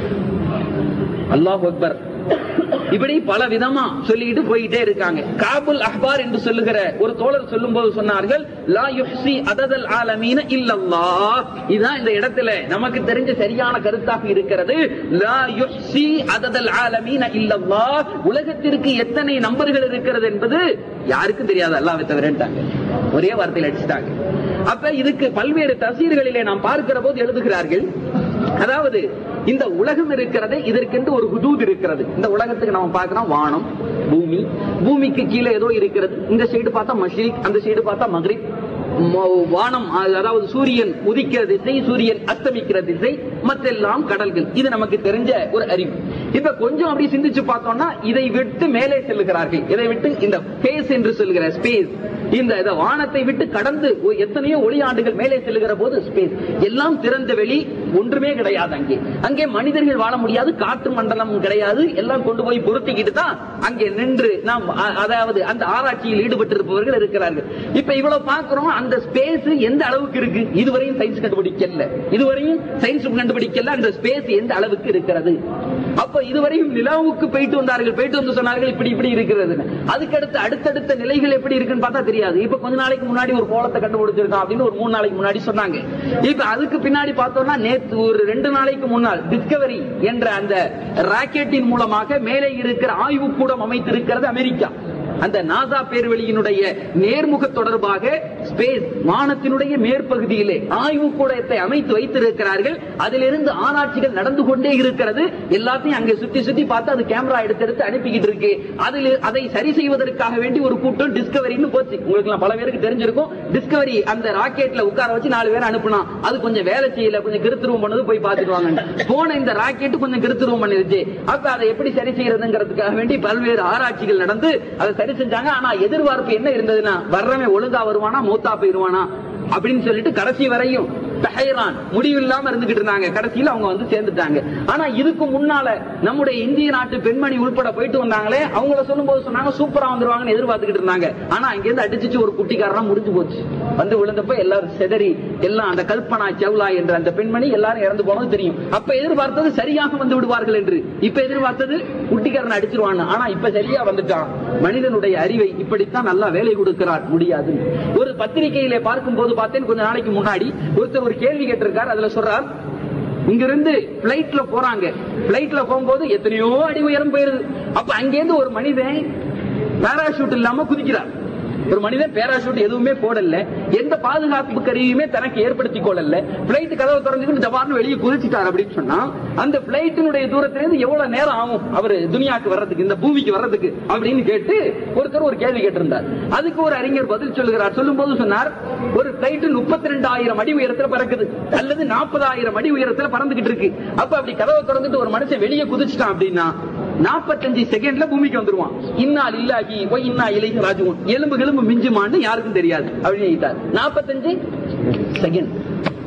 அல்லாஹ் அக்பர் இப்படி பல விதமா சொல்லிட்டு போயிட்டே இருக்காங்க காபுல் அஹ்பார் என்று சொல்லுகிற ஒரு தோழர் சொல்லும் போது சொன்னார்கள் லா யுஹ்சி அததல் ஆலமீன இல்லல்லாஹ் இதுதான் இந்த இடத்துல நமக்கு தெரிஞ்ச சரியான கருத்தாக இருக்கிறது லா யுஹ்சி அததல் ஆலமீன இல்லல்லாஹ் உலகத்திற்கு எத்தனை நம்பர்கள் இருக்கிறது என்பது யாருக்கும் தெரியாது அல்லாஹ்வை தவிரட்டாங்க ஒரே வார்த்தையில் அடிச்சிட்டாங்க அப்ப இதுக்கு பல்வேறு தசீர்களிலே நாம் பார்க்கிற போது எழுதுகிறார்கள் அதாவது இந்த உலகம் இருக்கிறது இதற்கென்று ஒரு ஹுதூத் இருக்கிறது இந்த உலகத்துக்கு நம்ம பார்க்கிறோம் வானம் பூமி பூமிக்கு கீழே ஏதோ இருக்கிறது இந்த சைடு பார்த்தா மஷ்ரிக் அந்த சைடு பார்த்தா மக்ரிப் ம- வானம் அ- அதாவது சூரியன் உதிக்கிற திசை சூரியன் அஸ்தமிக்கிற திசை மற்றெல்லாம் கடல்கள் இது நமக்கு தெரிஞ்ச ஒரு அறிவு இப்ப கொஞ்சம் அப்படி சிந்திச்சு பார்த்தோம்னா இதை விட்டு மேலே செல்லுகிறார்கள் இதை விட்டு இந்த ஸ்பேஸ் என்று சொல்லுகிற ஸ்பேஸ் இந்த இத வானத்தை விட்டு கடந்து ஒ- எத்தனையோ ஒளியாண்டுகள் மேலே செல்லுகிற போது ஸ்பேஸ் எல்லாம் திறந்த வெளி ஒன்றுமே கிடையாது அங்கே அங்கே மனிதர்கள் வாழ முடியாது காற்று மண்டலம் கிடையாது எல்லாம் கொண்டு போய் பொருத்திக்கிட்டு தான் அங்கே நின்று நாம் அ- அதாவது அந்த ஆராய்ச்சியில் ஈடுபட்டு இருப்பவர்கள் இருக்கிறார்கள் இப்ப இவ்வளவு பார்க்கிறோம் அந்த ஸ்பேஸ் எந்த அளவுக்கு இருக்கு இதுவரையும் சயின்ஸ் கண்டுபிடிக்கல இதுவரையும் சயின்ஸ் கண்டுபிடிக்கல அந்த ஸ்பேஸ் எந்த அளவுக்கு இருக்கிறது அப்ப இதுவரையும் நிலாவுக்கு போயிட்டு வந்தார்கள் போயிட்டு வந்து சொன்னார்கள் இப்படி இப்படி இருக்கிறது அதுக்கடுத்து அடுத்தடுத்த நிலைகள் எப்படி இருக்குன்னு பார்த்தா தெரியாது இப்ப கொஞ்ச நாளைக்கு முன்னாடி ஒரு கோலத்தை கண்டுபிடிச்சிருக்கான் அப்படின்னு ஒரு மூணு நாளைக்கு முன்னாடி சொன்னாங்க இப்ப அதுக்கு பின்னாடி பார்த்தோம்னா நேத்து ஒரு ரெண்டு நாளைக்கு முன்னால் டிஸ்கவரி என்ற அந்த ராக்கெட்டின் மூலமாக மேலே இருக்கிற ஆய்வு கூடம் அமைத்திருக்கிறது அமெரிக்கா அந்த நாசா பேர்வெளியினுடைய நேர்முக தொடர்பாக ஸ்பேஸ் வானத்தினுடைய மேற்பகுதியிலே ஆய்வு கூடத்தை அமைத்து வைத்திருக்கிறார்கள் அதிலிருந்து ஆராய்ச்சிகள் நடந்து கொண்டே இருக்கிறது எல்லாத்தையும் அங்க சுத்தி சுத்தி பார்த்து அது கேமரா எடுத்து எடுத்து அனுப்பிக்கிட்டு இருக்கு அதில் அதை சரி செய்வதற்காக வேண்டி ஒரு கூட்டம் டிஸ்கவரின்னு போச்சு உங்களுக்கு எல்லாம் பல பேருக்கு தெரிஞ்சிருக்கும் டிஸ்கவரி அந்த ராக்கெட்ல உட்கார வச்சு நாலு பேர் அனுப்புனா அது கொஞ்சம் வேலை செய்யல கொஞ்சம் கிருத்துருவம் பண்ணது போய் பார்த்துட்டு வாங்க போன இந்த ராக்கெட் கொஞ்சம் கிருத்துருவம் பண்ணிருச்சு அப்ப அதை எப்படி சரி செய்யறதுங்கிறதுக்காக வேண்டி பல்வேறு ஆராய்ச்சிகள் நடந்து அதை சரி செஞ்சாங்க ஆனா எதிர்பார்ப்பு என்ன இருந்ததுன்னா வர்றவன் ஒழுங்கா வருவானா மூத்தா போயிருவானா அப்படின்னு சொல்லிட்டு கடைசி வரையும் தஹைரான் முடிவில்லாம இருந்துகிட்டு இருந்தாங்க கடைசியில அவங்க வந்து சேர்ந்துட்டாங்க ஆனா இதுக்கு முன்னால நம்முடைய இந்திய நாட்டு பெண்மணி உள்பட போயிட்டு வந்தாங்களே அவங்கள சொல்லும் போது சொன்னாங்க சூப்பரா வந்துருவாங்கன்னு எதிர்பார்த்துக்கிட்டு இருந்தாங்க ஆனா அங்கிருந்து அடிச்சு ஒரு குட்டிக்காரனா முடிஞ்சு போச்சு வந்து விழுந்தப்ப எல்லாரும் செதறி எல்லாம் அந்த கல்பனா செவ்லா என்ற அந்த பெண்மணி எல்லாரும் இறந்து போனது தெரியும் அப்ப எதிர்பார்த்தது சரியாக வந்து விடுவார்கள் என்று இப்ப எதிர்பார்த்தது குட்டிக்காரன் அடிச்சிருவான்னு ஆனா இப்ப சரியா வந்துட்டான் மனிதனுடைய அறிவை இப்படித்தான் நல்லா வேலை கொடுக்கிறார் முடியாது ஒரு பத்திரிகையிலே பார்க்கும் போது பார்த்தேன் கொஞ்ச நாளைக்கு முன்னாடி ஒருத்தர் ஒரு கேள்வி கேட்டிருக்கார் அதுல சொல்றார் இங்கிருந்து பிளைட்ல போறாங்க பிளைட்ல போகும்போது எத்தனையோ அடி உயரம் போயிருது அப்ப அங்கேருந்து ஒரு மனிதன் பாராஷூட் இல்லாம குதிக்கிறார் ஒரு மனிதன் பேராஷூட் எதுவுமே போடல எந்த பாதுகாப்பு கருவியுமே தனக்கு ஏற்படுத்தி கொள்ளல பிளைட் கதவை திறந்துக்கிட்டு ஜபார்னு வெளியே குதிச்சிட்டார் அப்படின்னு சொன்னா அந்த பிளைட்டினுடைய தூரத்திலிருந்து எவ்வளவு நேரம் ஆகும் அவரு துனியாக்கு வர்றதுக்கு இந்த பூமிக்கு வர்றதுக்கு அப்படின்னு கேட்டு ஒருத்தர் ஒரு கேள்வி கேட்டிருந்தார் அதுக்கு ஒரு அறிஞர் பதில் சொல்லுகிறார் சொல்லும் போது சொன்னார் ஒரு பிளைட் முப்பத்தி ரெண்டாயிரம் அடி உயரத்துல பறக்குது அல்லது நாற்பதாயிரம் அடி உயரத்துல பறந்துகிட்டு இருக்கு அப்ப அப்படி கதவை திறந்துட்டு ஒரு மனுஷன் வெளியே குதிச்சிட்டான் அப்படின்னா நாற்பத்தஞ்சு செகண்ட்ல பூமிக்கு வந்துருவான் இன்னால் இல்லாகி போய் இன்னா இலைக்கு ராஜுவன் எலும்பு எலும்பு மிஞ்சுமான்னு யாருக்கும் தெரியாது அப்படின்னு நாற்பத்தஞ்சு செகண்ட்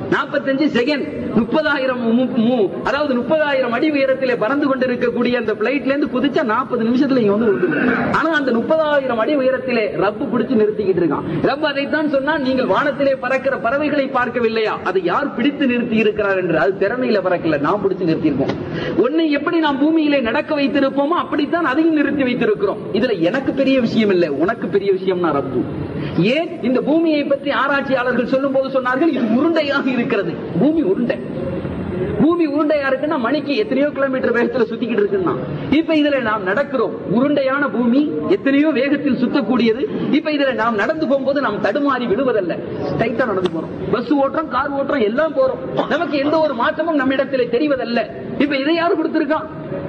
நாற்பத்தஞ்சு செகண்ட் முப்பதாயிரம் அதாவது முப்பதாயிரம் அடி உயரத்திலே பறந்து கொண்டிருக்கக்கூடிய அந்த பிளைட்ல இருந்து குதிச்சா நாற்பது நிமிஷத்துல இங்க வந்து விழுந்துரும். ஆனா அந்த முப்பதாயிரம் அடி உயரத்திலே ரப்பு பிடிச்சு நிறுத்திக்கிட்டு இருக்கான் ரப்பு அதைத்தான் சொன்னா நீங்கள் வானத்திலே பறக்கிற பறவைகளை பார்க்கவில்லையா அதை யார் பிடித்து நிறுத்தி இருக்கிறார் என்று அது திறமையில பறக்கல நாம் பிடிச்சு நிறுத்தியிருப்போம் உன்னை எப்படி நாம் பூமியிலே நடக்க வைத்திருப்போமோ அப்படித்தான் அதையும் நிறுத்தி வைத்திருக்கிறோம் இதுல எனக்கு பெரிய விஷயம் இல்லை உனக்கு பெரிய விஷயம்னா ரப்பு ஏன் இந்த பூமியை பற்றி ஆராய்ச்சியாளர்கள் சொல்லும் போது சொன்னார்கள் இது உருண்டையாக இருக்கிறது பூமி உருண்டை பூமி உருண்டையா இருக்குன்னா மணிக்கு எத்தனையோ கிலோமீட்டர் வேகத்துல சுத்திக்கிட்டு இருக்குன்னா இப்ப இதுல நாம் நடக்கிறோம் உருண்டையான பூமி எத்தனையோ வேகத்தில் சுத்தக்கூடியது இப்ப இதுல நாம் நடந்து போகும்போது நாம் தடுமாறி விடுவதல்ல ஸ்ட்ரைட்டா நடந்து போறோம் பஸ் ஓட்டுறோம் கார் ஓட்டுறோம் எல்லாம் போறோம் நமக்கு எந்த ஒரு மாற்றமும் நம்மிடத்தில் தெரிவதல்ல இப்ப இதை யாரு கொடுத்திருக்கான்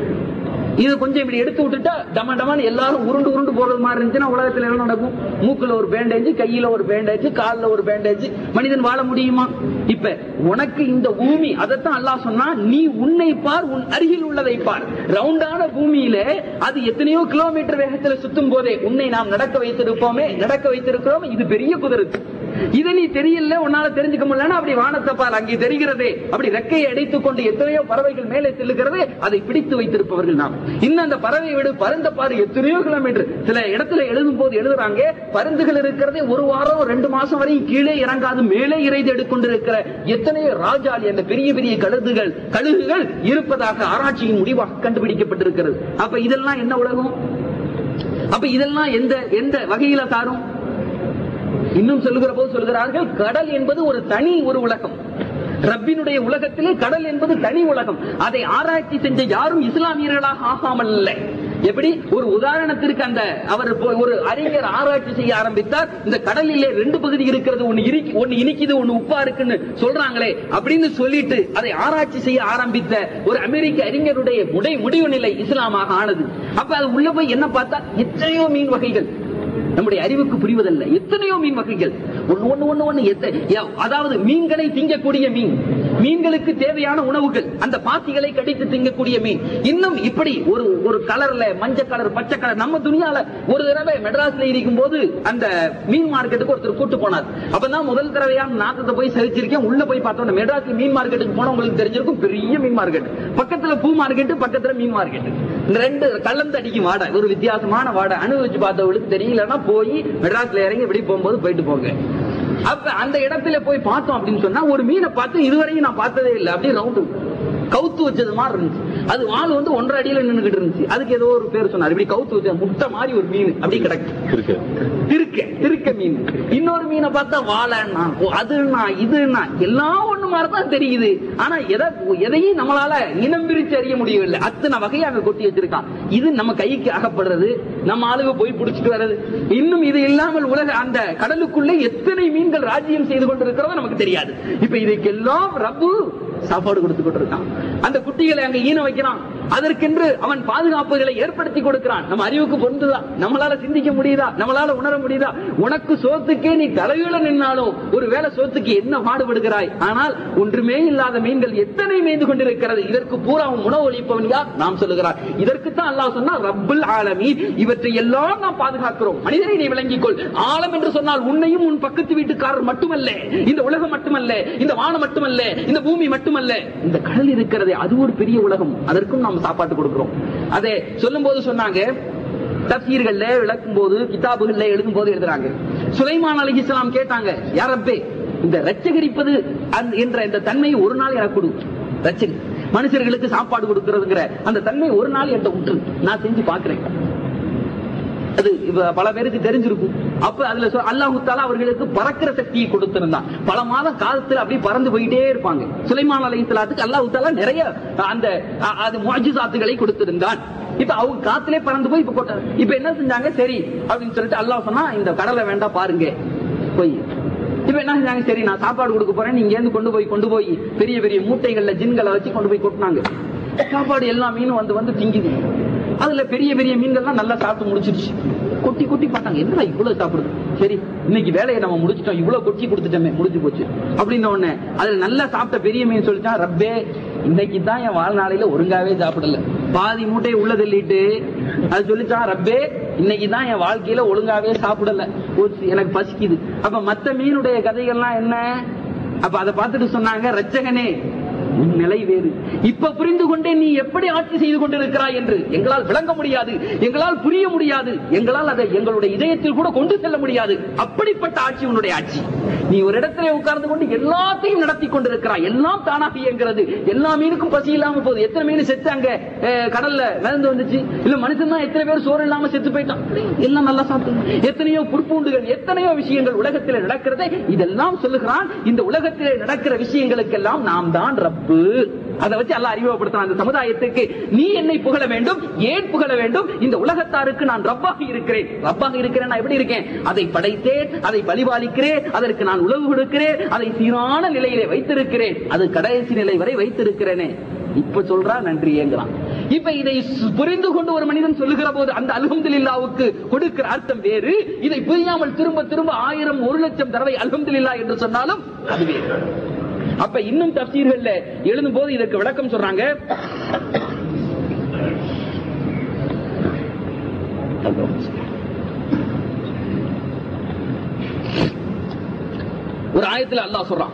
இது கொஞ்சம் இப்படி எடுத்து விட்டுட்டா டம டமான்னு எல்லாரும் உருண்டு உருண்டு போறது மாதிரி இருந்துச்சுன்னா உலகத்துல என்ன நடக்கும் மூக்குல ஒரு பேண்டேஜ் கையில ஒரு பேண்டேஜ் கால்ல ஒரு பேண்டேஜ் மனிதன் வாழ முடியுமா இப்ப உனக்கு இந்த பூமி அதைத்தான் அல்லாஹ் சொன்னா நீ உன்னை பார் உன் அருகில் உள்ளதை பார் ரவுண்டான பூமியில அது எத்தனையோ கிலோமீட்டர் வேகத்துல சுத்தும் போதே உன்னை நாம் நடக்க வைத்திருப்போமே நடக்க வைத்திருக்கிறோம் இது பெரிய குதிரத்து இதை நீ தெரியல உன்னால தெரிஞ்சுக்க முடியலன்னா அப்படி வானத்தை பார் அங்கே தெரிகிறதே அப்படி ரெக்கையை அடைத்துக் கொண்டு எத்தனையோ பறவைகள் மேலே செல்லுகிறதே அதை பிடித்து வைத்திருப்பவர்கள் நாம் இன்னும் அந்த பறவை விடு பருந்த பாரு எத்தனையோ கிலோமீட்டர் சில இடத்துல எழுதும் போது எழுதுறாங்க பருந்துகள் இருக்கிறதே ஒரு வாரம் ரெண்டு மாசம் வரையும் கீழே இறங்காது மேலே இறைந்து எடுக்கொண்டிருக்கிற எத்தனையோ ராஜாளி அந்த பெரிய பெரிய கழுதுகள் கழுகுகள் இருப்பதாக ஆராய்ச்சியின் முடிவாக கண்டுபிடிக்கப்பட்டிருக்கிறது அப்ப இதெல்லாம் என்ன உலகம் அப்ப இதெல்லாம் எந்த எந்த வகையில சாரும் இன்னும் சொல்லுகிற போது சொல்கிறார்கள் கடல் என்பது ஒரு தனி ஒரு உலகம் ரப்பினுடைய உலகத்திலே கடல் என்பது தனி உலகம் அதை ஆராய்ச்சி செஞ்ச யாரும் இஸ்லாமியர்களாக ஆகாமல் இல்லை எப்படி ஒரு உதாரணத்திற்கு அந்த அவர் போ- ஒரு அறிஞர் ஆராய்ச்சி செய்ய ஆரம்பித்தார் இந்த கடலிலே ரெண்டு பகுதி இருக்கிறது ஒன்னு இனிக்கு ஒன்னு இனிக்குது ஒன்னு உப்பா இருக்குன்னு சொல்றாங்களே அப்படின்னு சொல்லிட்டு அதை ஆராய்ச்சி செய்ய ஆரம்பித்த ஒரு அமெரிக்க அறிஞருடைய முடை முடிவு நிலை இஸ்லாமாக ஆனது அப்ப அது உள்ள போய் என்ன பார்த்தா எத்தனையோ மீன் வகைகள் நம்முடைய அறிவுக்கு புரிவதல்ல எத்தனையோ மீன் வகைகள் ஒண்ணு ஒண்ணு ஒண்ணு ஒண்ணு எத்த- யா- அதாவது மீன்களை திங்கக்கூடிய மீன் மீன்களுக்கு தேவையான உணவுகள் அந்த பாத்திகளை கடித்து திங்கக்கூடிய மீன் இன்னும் இப்படி ஒரு ஒரு கலர்ல மஞ்சள் கலர் பச்சை கலர் நம்ம துணியால ஒரு தடவை மெட்ராஸ்ல இருக்கும் போது அந்த மீன் மார்க்கெட்டுக்கு ஒருத்தர் கூட்டு போனார் அப்பதான் முதல் தடவையா நாத்தத்தை போய் சகிச்சிருக்கேன் உள்ள போய் பார்த்தோம் மெட்ராஸ்ல மீன் மார்க்கெட்டுக்கு போனா உங்களுக்கு தெரிஞ்சிருக்கும் பெரிய மீன் மார்க்கெட் பக்கத்துல பூ மார்க்கெட் பக்கத்துல மீன் மார்க்கெட் இந்த ரெண்டு கலந்து அடிக்கும் வாடை ஒரு வித்தியாசமான வாடை அனுபவிச்சு பார்த்தவங்களுக்கு தெரியலன்னா போய் மெட்ராஸ்ல இறங்கி இப்படி போகும்போது போயிட்டு போங்க அப்ப அந்த இடத்துல போய் பார்த்தோம் அப்படின்னு சொன்னா ஒரு மீனை பார்த்து இதுவரையும் நான் பார்த்ததே இல்லை அப்படியே ரவுண்டு கவுத்து வச்சது மாதிரி இருந்துச்சு அது வால் வந்து ஒன்றரை அடியில நின்னுகிட்டு இருந்துச்சு அதுக்கு ஏதோ ஒரு பேர் சொன்னார் இப்படி கவுத்து வச்ச முட்டை மாதிரி ஒரு மீன் அப்படி கிடக்கு இருக்கு திருக்க திருக்க மீன் இன்னொரு மீனை பார்த்தா வாழைன்னா ஓ, அதுன்னா இதுன்னா எல்லாம் ஒண்ணு மாதிரி தான் தெரியுது ஆனா எதை எதையும் நம்மளால இனம் பிரிச்சு அறிய முடியவில்லை அத்தனை வகையை அங்க கொட்டி வச்சிருக்கான் இது நம்ம கைக்கு அகப்படுறது நம்ம ஆளுக போய் பிடிச்சிட்டு வர்றது இன்னும் இது இல்லாமல் உலக அந்த கடலுக்குள்ளே எத்தனை மீன்கள் ராஜ்யம் செய்து கொண்டிருக்கிறதோ நமக்கு தெரியாது இப்ப இதுக்கெல்லாம் ரப்பு சாப்பாடு கொடுத்து கொண்டிருக்கான் அந்த குட்டிகளை அங்க ஈன வைக்கிறான் அதற்கென்று அவன் பாதுகாப்புகளை ஏற்படுத்தி கொடுக்கிறான் நம்ம அறிவுக்கு பொருந்துதா நம்மளால சிந்திக்க முடியுதா நம்மளால உணர முடியுதா உனக்கு சோத்துக்கே நீ தலைவீழ நின்னாலும் ஒரு வேளை சோத்துக்கு என்ன பாடுபடுகிறாய் ஆனால் ஒன்றுமே இல்லாத மீன்கள் எத்தனை மேய்ந்து கொண்டிருக்கிறது இதற்கு பூரா உணவு அளிப்பவன் யார் நாம் சொல்லுகிறார் இதற்குத்தான் அல்லாஹ் சொன்னா ரப்புல் ஆலமீன் இவற்றை எல்லாம் நாம் பாதுகாக்கிறோம் மனிதனை நீ விளங்கிக் கொள் ஆழம் என்று சொன்னால் உன்னையும் உன் பக்கத்து வீட்டுக்காரர் மட்டுமல்ல இந்த உலகம் மட்டுமல்ல இந்த வானம் மட்டுமல்ல இந்த பூமி மட்டுமல்ல இந்த கடல் இருக்கிறதே அது ஒரு பெரிய உலகம் அதற்கும் நாம் சாப்பாட்டு கொடுக்கிறோம் அதை சொல்லும் போது சொன்னாங்க தப்சீர்கள்ல விளக்கும் போது கிதாபுகள்ல எழுதும் போது எழுதுறாங்க சுலைமான் அலி இஸ்லாம் கேட்டாங்க யாரப்பே இந்த ரச்சகரிப்பது அந்த- என்ற இந்த தன்மை ஒரு நாள் எனக்கு கொடு ரச்சகி மனுஷர்களுக்கு சாப்பாடு கொடுக்கிறதுங்கிற அந்த தன்மை ஒரு நாள் என்கிட்ட விட்டுரு நான் செஞ்சு பாக்குறேன் அது இப்ப பல பேருக்கு தெரிஞ்சிருக்கும் அப்ப அதுல சொ- அல்லாஹு தாலா அவர்களுக்கு பறக்கிற சக்தியை கொடுத்திருந்தான் பல மாதம் காலத்துல அப்படியே பறந்து போயிட்டே இருப்பாங்க சுலைமான் அலைஹிஸ்ஸலாத்துக்கு அல்லாஹு தாலா நிறைய அந்த அ- அது முஅஜிசாத்துகளை கொடுத்திருந்தான் இப்ப அவங்க காத்திலே பறந்து போய் இப்ப கொட்ட இப்ப என்ன செஞ்சாங்க சரி அப்படின்னு சொல்லிட்டு அல்லாஹ் சொன்னா இந்த கடலை வேண்டாம் பாருங்க போய் இப்ப என்ன செஞ்சாங்க சரி நான் சாப்பாடு கொடுக்க போறேன் நீங்க இருந்து கொண்டு போய் கொண்டு போய் பெரிய பெரிய மூட்டைகள்ல ஜின்களை வச்சு கொண்டு போய் கொட்டினாங்க சாப்பாடு எல்லா மீனும் வந்து வந்து திங்குது அதுல பெரிய பெரிய மீன்கள்லாம் நல்லா சாப்பிட்டு முடிச்சிருச்சு கொட்டி கொட்டி பார்த்தாங்க என்னடா இவ்வளவு சாப்பிடுது சரி இன்னைக்கு வேலையை நம்ம முடிச்சிட்டோம் இவ்வளவு கொட்டி கொடுத்துட்டோமே முடிஞ்சு போச்சு அப்படின்ன உடனே அதுல நல்லா சாப்பிட்ட பெரிய மீன் சொல்லிட்டான் ரப்பே இன்னைக்கு தான் என் வாழ்நாளையில ஒழுங்காவே சாப்பிடல பாதி மூட்டையை உள்ள தள்ளிட்டு அது சொல்லிச்சான் ரப்பே இன்னைக்கு தான் என் வாழ்க்கையில ஒழுங்காவே சாப்பிடல ஒரு சி- எனக்கு பசிக்குது அப்ப மத்த மீனுடைய கதைகள்லாம் என்ன அப்ப அதை பார்த்துட்டு சொன்னாங்க ரச்சகனே உன் நிலை வேறு இப்ப புரிந்து கொண்டேன் நீ எப்படி ஆட்சி செய்து கொண்டிருக்கிறாய் என்று எங்களால் விளங்க முடியாது எங்களால் புரிய முடியாது எங்களால் அதை எங்களுடைய இதயத்தில் கூட கொண்டு செல்ல முடியாது அப்படிப்பட்ட ஆட்சி உன்னுடைய ஆட்சி நீ ஒரு இடத்திலே உட்கார்ந்து கொண்டு எல்லாத்தையும் நடத்தி கொண்டிருக்கிறாய் எல்லாம் தானாக இயங்கிறது எல்லா மீனுக்கும் பசி இல்லாம போகுது எத்தனை மீன் செத்து அங்க அஹ், கடல்ல மிதந்து வந்துச்சு இல்ல மனுஷன் தான் எத்தனை பேர் சோறு இல்லாம செத்து போயிட்டான் எல்லாம் நல்லா சாப்பிட்டு எத்தனையோ புற்பூண்டுகள் எத்தனையோ விஷயங்கள் உலகத்தில் நடக்கிறதே இதெல்லாம் சொல்லுகிறான் இந்த உலகத்திலே நடக்கிற விஷயங்களுக்கெல்லாம் நாம் தான் ரப்பு அதை வச்சு எல்லாம் அறிமுகப்படுத்தலாம் அந்த சமுதாயத்துக்கு நீ என்னை புகழ வேண்டும் ஏன் புகழ வேண்டும் இந்த உலகத்தாருக்கு நான் ரப்பாக இருக்கிறேன் ரப்பாக இருக்கிறேன் நான் எப்படி இருக்கேன் அதை படைத்தேன் அதை பலிபாலிக்கிறேன் அதற்கு நான் உழவு கொடுக்கிறேன் அதை சீரான நிலையிலே வைத்திருக்கிறேன் அது கடைசி நிலை வரை வைத்திருக்கிறேனே இப்ப சொல்றா நன்றி ஏங்குறான் இப்ப இதை சு- புரிந்து கொண்டு ஒரு மனிதன் சொல்லுகிற போது அந்த அல்ஹம்துலில்லாவுக்கு கொடுக்கிற அர்த்தம் வேறு இதை புரியாமல் திரும்ப திரும்ப ஆயிரம் ஒரு லட்சம் தடவை அல்ஹம்துலில்லா என்று சொன்னாலும் அது வேறு அப்ப இன்னும் தப்சீர்கள்ல எழுதும் போது இதற்கு விளக்கம் சொல்றாங்க ஒரு ஆயத்துல அல்லாஹ் சொல்றான்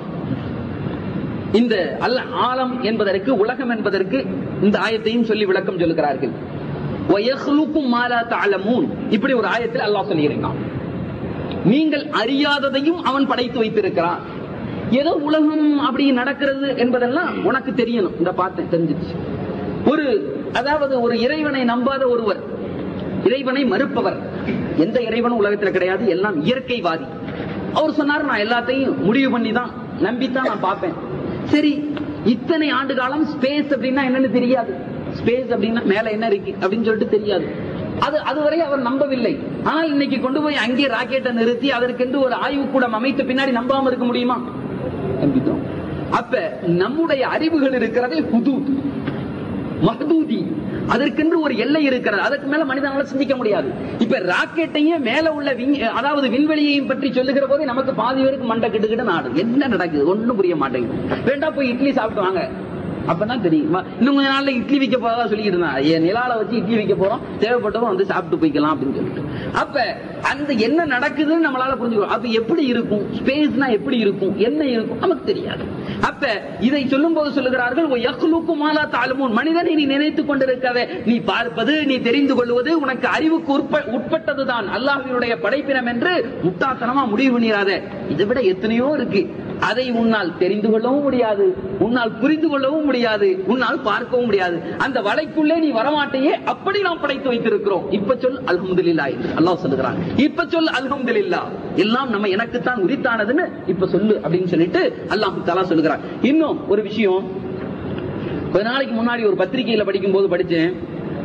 இந்த அல்ல ஆலம் என்பதற்கு உலகம் என்பதற்கு இந்த ஆயத்தையும் சொல்லி விளக்கம் சொல்லுகிறார்கள் وَيَخْلُقُ مَا لَا تَعْلَمُونَ இப்படி ஒரு ஆயத்தில் அல்லாஹ் சொல்லியிருக்கான் நீங்கள் அறியாததையும் அவன் படைத்து வைத்திருக்கிறான் ஏதோ உலகம் அப்படி நடக்கிறது என்பதெல்லாம் உனக்கு தெரியணும் இந்த பார்த்தேன் தெரிஞ்சிச்சு ஒரு அதாவது ஒரு இறைவனை நம்பாத ஒருவர் இறைவனை மறுப்பவர் எந்த இறைவனும் உலகத்தில் கிடையாது எல்லாம் இயற்கைவாதி அவர் சொன்னார் நான் எல்லாத்தையும் முடிவு பண்ணி தான் நம்பித்தான் நான் பார்ப்பேன் சரி இத்தனை ஆண்டு காலம் ஸ்பேஸ் அப்படின்னா என்னன்னு தெரியாது ஸ்பேஸ் அப்படின்னா மேல என்ன இருக்கு அப்படின்னு சொல்லிட்டு தெரியாது அது அதுவரை அவர் நம்பவில்லை ஆனால் இன்னைக்கு கொண்டு போய் அங்கே ராக்கெட்டை நிறுத்தி அதற்கென்று ஒரு ஆய்வுக்கூடம் அமைத்து பின்னாடி நம்பாம இருக்க முடியுமா நம்பிட்டோம் அப்ப நம்முடைய அறிவுகள் இருக்கிறதே ஹுதூத் மஹதூதி அதற்கென்று ஒரு எல்லை இருக்கிறது அதற்கு மேல மனிதனால சிந்திக்க முடியாது இப்ப ராக்கெட்டையே மேல உள்ள விண்- அதாவது விண்வெளியையும் பற்றி சொல்லுகிற போது நமக்கு பாதி பேருக்கு மண்டை கிட்டுக்கிட்டு நாடு என்ன நடக்குது ஒண்ணும் புரிய மாட்டேங்குது வேண்டா போய் இட்லி சாப்பிட்டு வாங்க அப்பதான் தெரியும் வா- இன்னும் கொஞ்ச நாள்ல இட்லி விற்க போறதா சொல்லிக்கிட்டு இருந்தான் என் நிலால வச்சு இட்லி விற்க போறோம் தேவைப்பட்டவங்க வந்து சாப்பிட்டு போய்க்கலாம் அப்படின்னு சொல்லிட்டு அப்ப அந்த என்ன நடக்குதுன்னு நம்மளால புரிஞ்சுக்கணும் அப்ப எப்படி இருக்கும் ஸ்பேஸ்னா எப்படி இருக்கும் என்ன இருக்கும் நமக்கு தெரியாது அப்ப இதை சொல்லும் போது சொல்லுகிறார்கள் "ஒ யக்லுக்கு மாலா தாழுமூன் மனிதனை நீ நினைத்துக் கொண்டிருக்காத நீ பார்ப்பது நீ தெரிந்து கொள்வது உனக்கு அறிவுக்கு உட்ப- உட்பட்டதுதான் அல்லாஹ்வினுடைய படைப்பினம் என்று முட்டாத்தனமா முடிவு பண்ணிடாத இதை விட எத்தனையோ இருக்கு அதை உன்னால் தெரிந்து கொள்ளவும் முடியாது உன்னால் புரிந்து கொள்ளவும் முடியாது உன்னால் பார்க்கவும் முடியாது அந்த வலைக்குள்ளே நீ வரமாட்டையே அப்படி நாம் படைத்து வைத்திருக்கிறோம் இப்ப சொல் அல்ஹம்துலில்லா என்று அல்லாஹ் சொல்லுகிறான் இப்ப சொல் அல்ஹம்துலில்லா எல்லாம் நம்ம எனக்குத்தான் உரித்தானதுன்னு இப்ப சொல்லு அப்படின்னு சொல்லிட்டு அல்லாஹ் தலா சொல்லுகிறான் இன்னும் ஒரு விஷயம் கொஞ்ச நாளைக்கு முன்னாடி ஒரு பத்திரிகையில படிக்கும் போது படிச்சேன்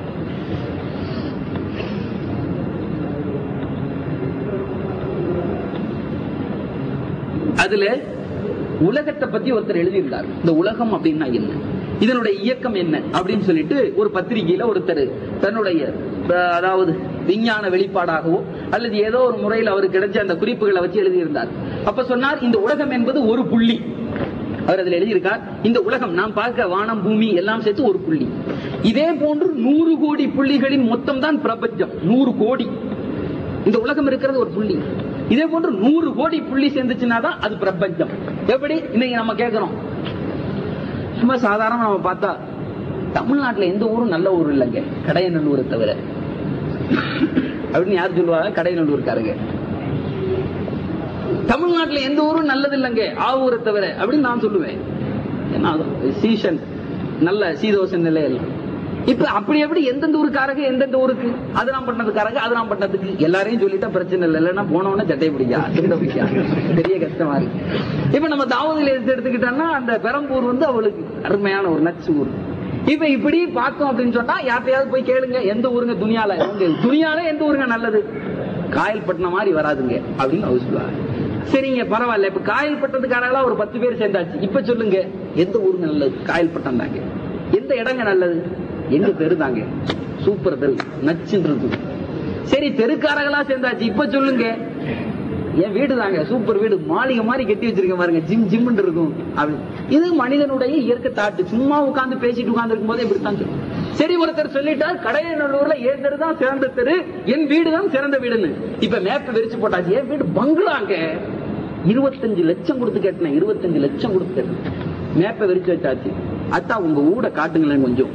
அதுல உலகத்தை பத்தி ஒருத்தர் எழுதியிருந்தார் இந்த உலகம் அப்படின்னா என்ன இதனுடைய இயக்கம் என்ன அப்படின்னு சொல்லிட்டு ஒரு பத்திரிகையில ஒருத்தர் தன்னுடைய அஹ், அதாவது விஞ்ஞான வெளிப்பாடாகவோ அல்லது ஏதோ ஒரு முறையில் அவருக்கு கிடைச்ச அந்த குறிப்புகளை வச்சு எழுதியிருந்தார் அப்ப சொன்னார் இந்த உலகம் என்பது ஒரு புள்ளி அவர் அதுல எழுதியிருக்கார் இந்த உலகம் நாம் பார்க்க வானம் பூமி எல்லாம் சேர்த்து ஒரு புள்ளி இதே போன்று நூறு கோடி புள்ளிகளின் மொத்தம் தான் பிரபஞ்சம் நூறு கோடி இந்த உலகம் இருக்கிறது ஒரு புள்ளி இதே போன்று நூறு கோடி புள்ளி சேர்ந்துச்சுன்னா தான் அது பிரபஞ்சம் எப்படி இன்னைக்கு நம்ம கேட்கிறோம் சும்மா சாதாரண நம்ம பார்த்தா தமிழ்நாட்டுல எந்த ஊரும் நல்ல ஊர் இல்லைங்க கடையநல்லூரை தவிர அப்படின்னு யார் சொல்லுவாங்க கடையநல்லூர்காரங்க தமிழ்நாட்டுல எந்த ஊரும் நல்லது இல்லைங்க ஆவூரை தவிர அப்படின்னு நான் சொல்லுவேன் ஏன்னா அது சீசன் நல்ல சீதோசன் நிலையில் இப்ப அப்படி எப்படி எந்தெந்த ஊருக்காரங்க எந்தெந்த ஊருக்கு அது நான் பண்ணதுக்காரங்க அது நான் பண்ணதுக்கு எல்லாரையும் சொல்லிட்டா பிரச்சனை இல்லை இல்லைன்னா போனவொடனே சட்டை பிடிக்கா திருட பிடிக்கா பெரிய கஷ்டமா இருக்கு இப்ப நம்ம தாவதில் எடுத்து எடுத்துக்கிட்டோம்னா அந்த பெரம்பூர் வந்து அவளுக்கு அருமையான ஒரு நச்சு ஊர் இப்ப இப்படி பார்த்தோம் அப்படின்னு சொன்னா யார்ட்டையாவது போய் கேளுங்க எந்த ஊருங்க துணியால உங்க துணியால எந்த ஊருங்க நல்லது காயல்பட்டினம் மாதிரி வராதுங்க அப்படின்னு அவர் சொல்லுவாங்க சரிங்க பரவாயில்ல இப்ப காயல்பட்டதுக்காரங்களா ஒரு பத்து பேர் சேர்ந்தாச்சு இப்ப சொல்லுங்க எந்த ஊருங்க நல்லது காயல்பட்டம் தாங்க எந்த இடங்க நல்லது எங்க தெரு தாங்க சூப்பர் தெரு நச்சுன்னு இருக்கு சரி தெருக்காரங்களா சேர்ந்தாச்சு இப்ப சொல்லுங்க என் வீடு தாங்க சூப்பர் வீடு மாளிகை மாதிரி கட்டி வச்சிருக்கேன் பாருங்க ஜிம் ஜிம்னு இருக்கும் அப்படி இது மனிதனுடைய இயற்கை தாட்டு சும்மா உட்கார்ந்து பேசிட்டு உட்கார்ந்து இருக்கும் போதே இப்படித்தான் சொல்லும் சரி ஒருத்தர் சொல்லிட்டார் கடையநல்லூர்ல என் தெரு தான் சிறந்த தெரு என் வீடு தான் சிறந்த வீடுன்னு இப்ப மேப் விரிச்சு போட்டாச்சு என் வீடு பங்களாங்க இருபத்தஞ்சு லட்சம் கொடுத்து கேட்டேன் இருபத்தஞ்சு லட்சம் கொடுத்து கேட்டேன் மேப்பை விரிச்சு வச்சாச்சு அத்தா உங்க ஊட காட்டுங்களேன் கொஞ்சம்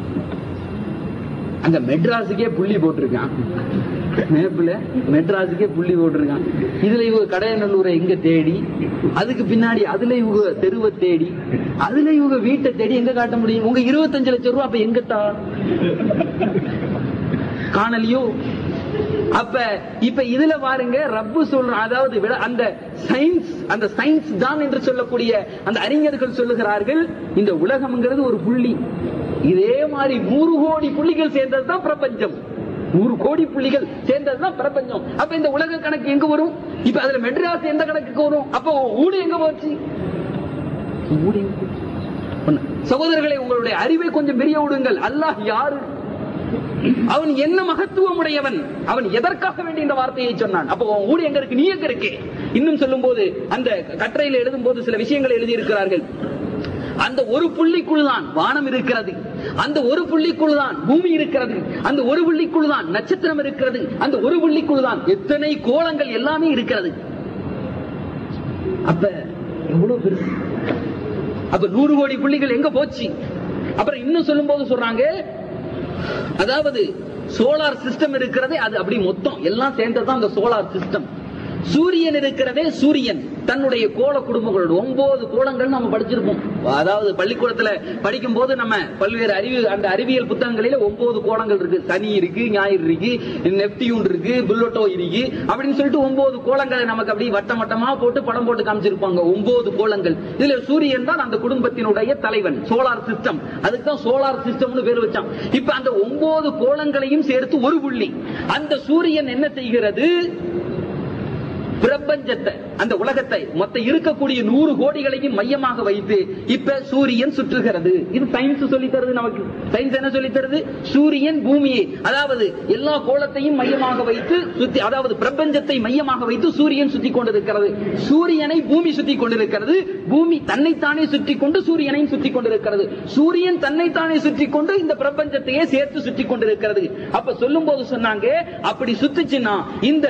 அங்க மெட்ராஸுக்கே புள்ளி போட்டிருக்கான் மேப்ல மெட்ராஸுக்கே புள்ளி போட்டிருக்கான் இதுல இவங்க கடையநல்லூரை எங்க தேடி அதுக்கு பின்னாடி அதுல இவங்க தெருவை தேடி அதுல இவங்க வீட்டை தேடி எங்க காட்ட முடியும் உங்க இருபத்தஞ்சு லட்சம் ரூபாய் அப்ப எங்கத்தா காணலியோ அப்ப இப்ப இதுல பாருங்க ரப்பு சொல்ற அதாவது விட- அந்த சயின்ஸ் அந்த சயின்ஸ் தான் என்று சொல்லக்கூடிய அந்த அறிஞர்கள் சொல்லுகிறார்கள் இந்த உலகம்ங்கிறது ஒரு புள்ளி இதே மாதிரி நூறு கோடி புள்ளிகள் சேர்ந்ததுதான் பிரபஞ்சம் நூறு கோடி புள்ளிகள் சேர்ந்ததுதான் பிரபஞ்சம் அப்ப இந்த உலக கணக்கு எங்க வரும் இப்ப அதுல மெட்ராஸ் எந்த கணக்குக்கு வரும் அப்போ ஊடு எங்க போச்சு ஊடு எங்க போச்சு? ஒண்ணு. சகோதரர்களே உங்களுடைய அறிவை கொஞ்சம் பெரிய விடுங்கள் அல்லாஹ் யாரு அவன் என்ன மகத்துவம் உடையவன் அவன் எதற்காக வேண்டி இந்த வார்த்தையை சொன்னான் அப்போ உன் ஊடு எங்க இருக்கு நீ எங்க இருக்கு இன்னும் சொல்லும் போது அந்த கட்டுரையில் எழுதும் போது சில விஷயங்களை எழுதி இருக்கிறார்கள் அந்த ஒரு புள்ளிக்குள் தான் வானம் இருக்கிறது அந்த ஒரு புள்ளிக்குள் தான் பூமி இருக்கிறது அந்த ஒரு புள்ளிக்குள் தான் நட்சத்திரம் இருக்கிறது அந்த ஒரு புள்ளிக்குள் தான் எத்தனை கோலங்கள் எல்லாமே இருக்கிறது அப்ப எவ்வளவு பெருசு அப்ப நூறு கோடி புள்ளிகள் எங்க போச்சு அப்புறம் இன்னும் சொல்லும் போது சொல்றாங்க அதாவது சோலார் சிஸ்டம் இருக்கிறதே அது அப்படி மொத்தம் எல்லாம் சேர்ந்ததுதான் அந்த சோலார் சிஸ்டம் சூரியன் இருக்கிறதே சூரியன் தன்னுடைய கோல குடும்பங்களோட ஒன்பது கோலங்கள் நம்ம படிச்சிருப்போம் அதாவது பள்ளிக்கூடத்துல படிக்கும் போது நம்ம பல்வேறு அறிவு அந்த அறிவியல் புத்தகங்களில ஒன்பது கோலங்கள் இருக்கு சனி இருக்கு ஞாயிறு இருக்கு நெப்டியூன் இருக்கு புல்லோட்டோ இருக்கு அப்படின்னு சொல்லிட்டு ஒன்பது கோலங்களை நமக்கு அப்படி வட்டம் வட்டமா போட்டு படம் போட்டு காமிச்சிருப்பாங்க ஒன்பது கோலங்கள் இதுல சூரியன் தான் அந்த குடும்பத்தினுடைய தலைவன் சோலார் சிஸ்டம் அதுக்கு தான் சோலார் சிஸ்டம்னு பேர் வச்சான் இப்ப அந்த ஒன்பது கோலங்களையும் சேர்த்து ஒரு புள்ளி அந்த சூரியன் என்ன செய்கிறது பிரபஞ்சத்தை அந்த உலகத்தை மொத்த இருக்கக்கூடிய நூறு கோடிகளையும் மையமாக வைத்து இப்ப சூரியன் சுற்றுகிறது இது சயின்ஸ் சொல்லி தருது நமக்கு சயின்ஸ் என்ன சொல்லி தருது சூரியன் பூமியை அதாவது எல்லா கோலத்தையும் மையமாக வைத்து சுத்தி அதாவது பிரபஞ்சத்தை மையமாக வைத்து சூரியன் சுத்தி கொண்டிருக்கிறது சூரியனை பூமி சுத்தி கொண்டிருக்கிறது பூமி தன்னைத்தானே சுற்றி கொண்டு சூரியனையும் சுத்தி கொண்டிருக்கிறது சூரியன் தன்னைத்தானே சுற்றி கொண்டு இந்த பிரபஞ்சத்தையே சேர்த்து சுற்றி கொண்டிருக்கிறது அப்ப சொல்லும் போது சொன்னாங்க அப்படி சுத்துச்சுன்னா இந்த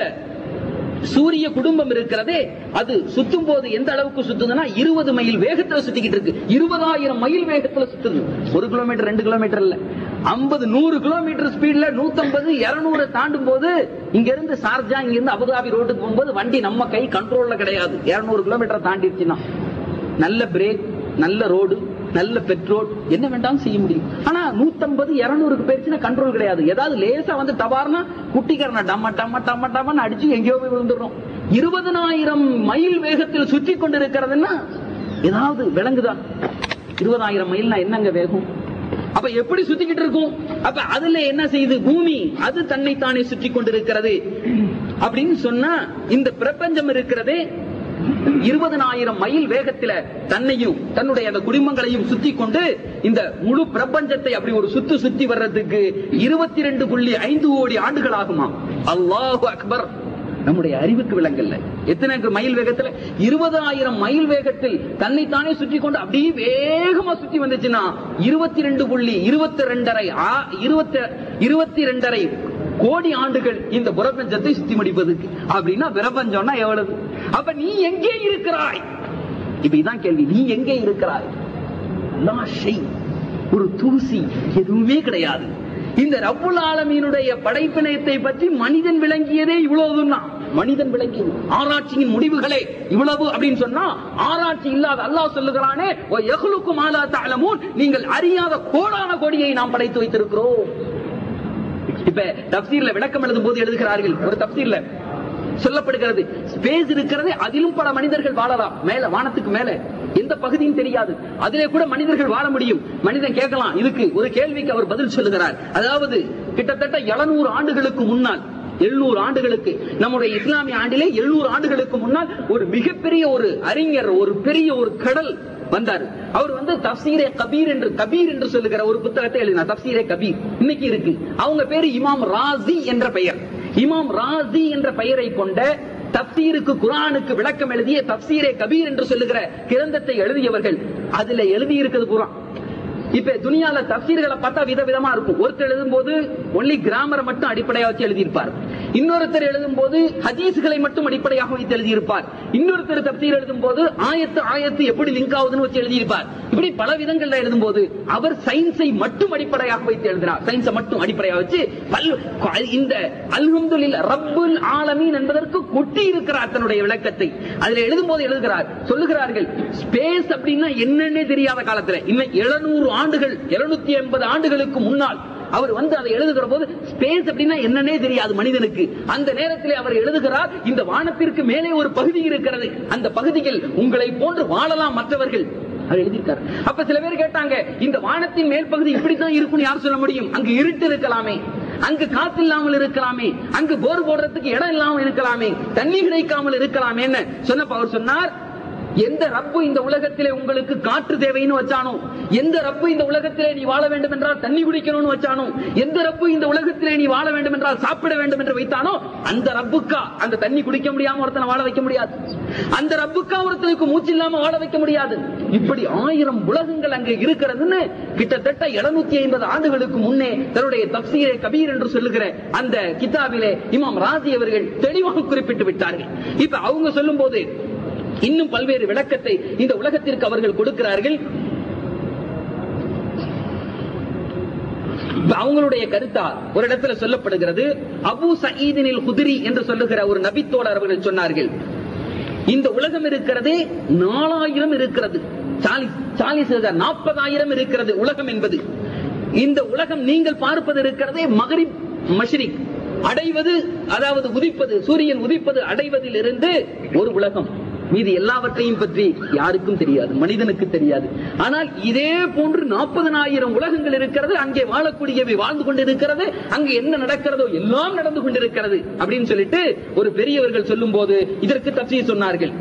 சூரிய குடும்பம் இருக்கிறதே அது சுத்தும் போது எந்த அளவுக்கு சுத்துதுன்னா இருபது மைல் வேகத்துல சுத்திக்கிட்டு இருக்கு இருபதாயிரம் மைல் வேகத்துல சுத்துது ஒரு கிலோமீட்டர் ரெண்டு கிலோமீட்டர் இல்ல ஐம்பது நூறு கிலோமீட்டர் ஸ்பீட்ல நூத்தம்பது இருநூறு தாண்டும் போது இங்க இருந்து சார்ஜா இங்க இருந்து அபுதாபி ரோட்டுக்கு போகும்போது வண்டி நம்ம கை கண்ட்ரோல்ல கிடையாது இருநூறு கிலோமீட்டர் தாண்டிடுச்சுன்னா நல்ல பிரேக் நல்ல ரோடு நல்ல பெட்ரோல் என்ன வேண்டாம் செய்ய முடியும் ஆனா நூத்தம்பது இருநூறுக்கு போயிருச்சுன்னா கண்ட்ரோல் கிடையாது ஏதாவது லேசா வந்து தபார்னா குட்டிக்காரன டம்ம டம்ம டம்ம டம்மன்னு அடிச்சு எங்கேயோ போய் விழுந்துடுறோம் இருபதனாயிரம் மைல் வேகத்தில் சுற்றி கொண்டிருக்கிறதுன்னா ஏதாவது விளங்குதா இருபதாயிரம் மைல்னா என்னங்க வேகம் அப்ப எப்படி சுத்திக்கிட்டு இருக்கும் அப்ப அதுல என்ன செய்யுது பூமி அது தன்னைத்தானே சுற்றி கொண்டிருக்கிறது அப்படின்னு சொன்னா இந்த பிரபஞ்சம் இருக்கிறதே இருபதனாயிரம் மைல் வேகத்தில தன்னையும் தன்னுடைய அந்த குடும்பங்களையும் சுத்தி கொண்டு இந்த முழு பிரபஞ்சத்தை அப்படி ஒரு சுத்து சுத்தி வர்றதுக்கு இருபத்தி ரெண்டு புள்ளி ஐந்து கோடி ஆண்டுகள் ஆகுமா அல்லாஹு அக்பர் நம்முடைய அறிவுக்கு விளங்கல்ல எத்தனை மைல் வேகத்துல இருபதாயிரம் மைல் வேகத்தில் தன்னைத்தானே சுற்றி கொண்டு அப்படியே வேகமா சுத்தி வந்துச்சுன்னா இருபத்தி ரெண்டு புள்ளி இருபத்தி ரெண்டரை இருபத்தி இருபத்தி ரெண்டரை கோடி ஆண்டுகள் இந்த பிரபஞ்சத்தை சுத்தி முடிப்பதுக்கு அப்படின்னா பிரபஞ்சம்னா எவ்வளவு அப்ப நீ எங்கே இருக்கிறாய் இப்ப இதான் கேள்வி நீ எங்கே இருக்கிறாய் லா ஷை. ஒரு தூசி எதுவுமே கிடையாது இந்த ரப்புல் ஆலமீனுடைய படைப்பினத்தை பற்றி மனிதன் விளங்கியதே இவ்வளவுதான் மனிதன் விளங்கியது ஆராய்ச்சியின் முடிவுகளே இவ்வளவு அப்படின்னு சொன்னா ஆராய்ச்சி இல்லாத அல்லாஹ் சொல்லுகிறானே "வ யஹ்லுக்கு மா லா தஅலமூன்." நீங்கள் அறியாத கோடான கோடியை நாம் படைத்து வைத்திருக்கிறோம் இப்ப தப்சீர்ல விளக்கம் எழுதும் போது எழுதுகிறார்கள் ஒரு தப்சீர்ல சொல்லப்படுகிறது ஸ்பேஸ் இருக்கிறது அதிலும் பல மனிதர்கள் வாழலாம் மேல வானத்துக்கு மேல எந்த பகுதியும் தெரியாது அதிலே கூட மனிதர்கள் வாழ முடியும் மனிதன் கேட்கலாம் இதுக்கு ஒரு கேள்விக்கு அவர் பதில் சொல்லுகிறார் அதாவது கிட்டத்தட்ட 700 ஆண்டுகளுக்கு முன்னால் எழுநூறு ஆண்டுகளுக்கு நம்முடைய இஸ்லாமிய ஆண்டிலே எழுநூறு ஆண்டுகளுக்கு முன்னால் ஒரு மிகப்பெரிய ஒரு அறிஞர் ஒரு பெரிய ஒரு கடல் வந்தார் அவர் வந்து தப்சீரே கபீர் என்று கபீர் என்று சொல்லுகிற ஒரு புத்தகத்தை எழுதினார் தப்சீரே கபீர் இன்னைக்கு இருக்கு அவங்க பேரு இமாம் ராசி என்ற பெயர் இமாம் ராசி என்ற பெயரை கொண்ட தப்சீருக்கு குரானுக்கு விளக்கம் எழுதிய தப்சீரே கபீர் என்று சொல்லுகிற கிரந்தத்தை எழுதியவர்கள் அதுல எழுதி இருக்குது குரான் இப்ப துனியால தப்சீர்களை பார்த்தா விதவிதமா இருக்கும் ஒருத்தர் எழுதும் போது ஒன்லி கிராமரை மட்டும் அடிப்படையாக வச்சு எழுதியிருப்பார் இன்னொருத்தர் எழுதும் போது ஹதீஸ்களை மட்டும் அடிப்படையாக வைத்து எழுதியிருப்பார் இன்னொருத்தர் தப்சீர் எழுதும் போது ஆயத்து ஆயத்து எப்படி லிங்க் ஆகுதுன்னு வச்சு எழுதியிருப்பார் இப்படி பல விதங்கள்ல எழுதும் போது அவர் சயின்ஸை மட்டும் அடிப்படையாக வைத்து எழுதினார் சயின்ஸை மட்டும் அடிப்படையாக வச்சு பல் இந்த அல்ஹம்துலில் ரப்புல் ஆலமீன் என்பதற்கு கொட்டி இருக்கிறார் தன்னுடைய விளக்கத்தை அதுல எழுதும் போது எழுதுகிறார் சொல்லுகிறார்கள் ஸ்பேஸ் அப்படின்னா என்னன்னே தெரியாத காலத்துல இன்னும் எழுநூறு ஆண்டுகள் எழுநூத்தி எண்பது ஆண்டுகளுக்கு முன்னால் அவர் வந்து அதை எழுதுகிற போது ஸ்பேஸ் அப்படின்னா என்னன்னே தெரியாது மனிதனுக்கு அந்த நேரத்தில் அவர் எழுதுகிறார் இந்த வானத்திற்கு மேலே ஒரு பகுதி இருக்கிறது அந்த பகுதியில் உங்களை போன்று வாழலாம் மற்றவர்கள் அவர் எழுதியிருக்காரு அப்ப சில பேர் கேட்டாங்க இந்த வானத்தின் மேல் பகுதி இப்படித்தான் இருக்கும்னு யார் சொல்ல முடியும் அங்கு இருட்டு இருக்கலாமே அங்கு காத்து இல்லாமல் இருக்கலாமே அங்கு போர் போடுறதுக்கு இடம் இல்லாமல் இருக்கலாமே தண்ணி கிடைக்காமல் இருக்கலாமே சொன்னப்ப அவர் சொன்னார் எந்த ரப்பு இந்த உலகத்திலே உங்களுக்கு காற்று தேவைன்னு வச்சானோ எந்த ரப்பு இந்த உலகத்திலே நீ வாழ வேண்டும் என்றால் தண்ணி குடிக்கணும்னு வச்சானோ எந்த ரப்பு இந்த உலகத்திலே நீ வாழ வேண்டும் என்றால் சாப்பிட வேண்டும் என்று வைத்தானோ அந்த ரப்புக்கா அந்த தண்ணி குடிக்க முடியாம ஒருத்தனை வாழ வைக்க முடியாது அந்த ரப்புக்கா ஒருத்தனுக்கு மூச்சு இல்லாம வாழ வைக்க முடியாது இப்படி ஆயிரம் உலகங்கள் அங்கே இருக்கிறதுன்னு கிட்டத்தட்ட எழுநூத்தி ஐம்பது ஆண்டுகளுக்கு முன்னே தன்னுடைய தப்சீரை கபீர் என்று சொல்லுகிற அந்த கிதாபிலே இமாம் ராஜி அவர்கள் தெளிவாக குறிப்பிட்டு விட்டார்கள் இப்ப அவங்க சொல்லும் போது இன்னும் பல்வேறு விளக்கத்தை இந்த உலகத்திற்கு அவர்கள் கொடுக்கிறார்கள் அவங்களுடைய கருத்தா ஒரு இடத்துல சொல்லப்படுகிறது அபு சயீதினில் குதிரி என்று சொல்லுகிற ஒரு நபித்தோழர் அவர்கள் சொன்னார்கள் இந்த உலகம் இருக்கிறதே நாலாயிரம் இருக்கிறது சாலிஸ் நாற்பதாயிரம் இருக்கிறது உலகம் என்பது இந்த உலகம் நீங்கள் பார்ப்பது இருக்கிறதே மகரிப் மஷ்ரிக் அடைவது அதாவது உதிப்பது சூரியன் உதிப்பது அடைவதில் இருந்து ஒரு உலகம் மீது எல்லாவற்றையும் பற்றி யாருக்கும் தெரியாது மனிதனுக்கு தெரியாது ஆனால் இதே போன்று நாற்பதனாயிரம் உலகங்கள் இருக்கிறது அங்கே வாழக்கூடியவை வாழ்ந்து கொண்டிருக்கிறது அங்கு என்ன நடக்கிறதோ எல்லாம் நடந்து கொண்டிருக்கிறது அப்படின்னு சொல்லிட்டு ஒரு பெரியவர்கள் சொல்லும் போது இதற்கு தப்சி சொன்னார்கள்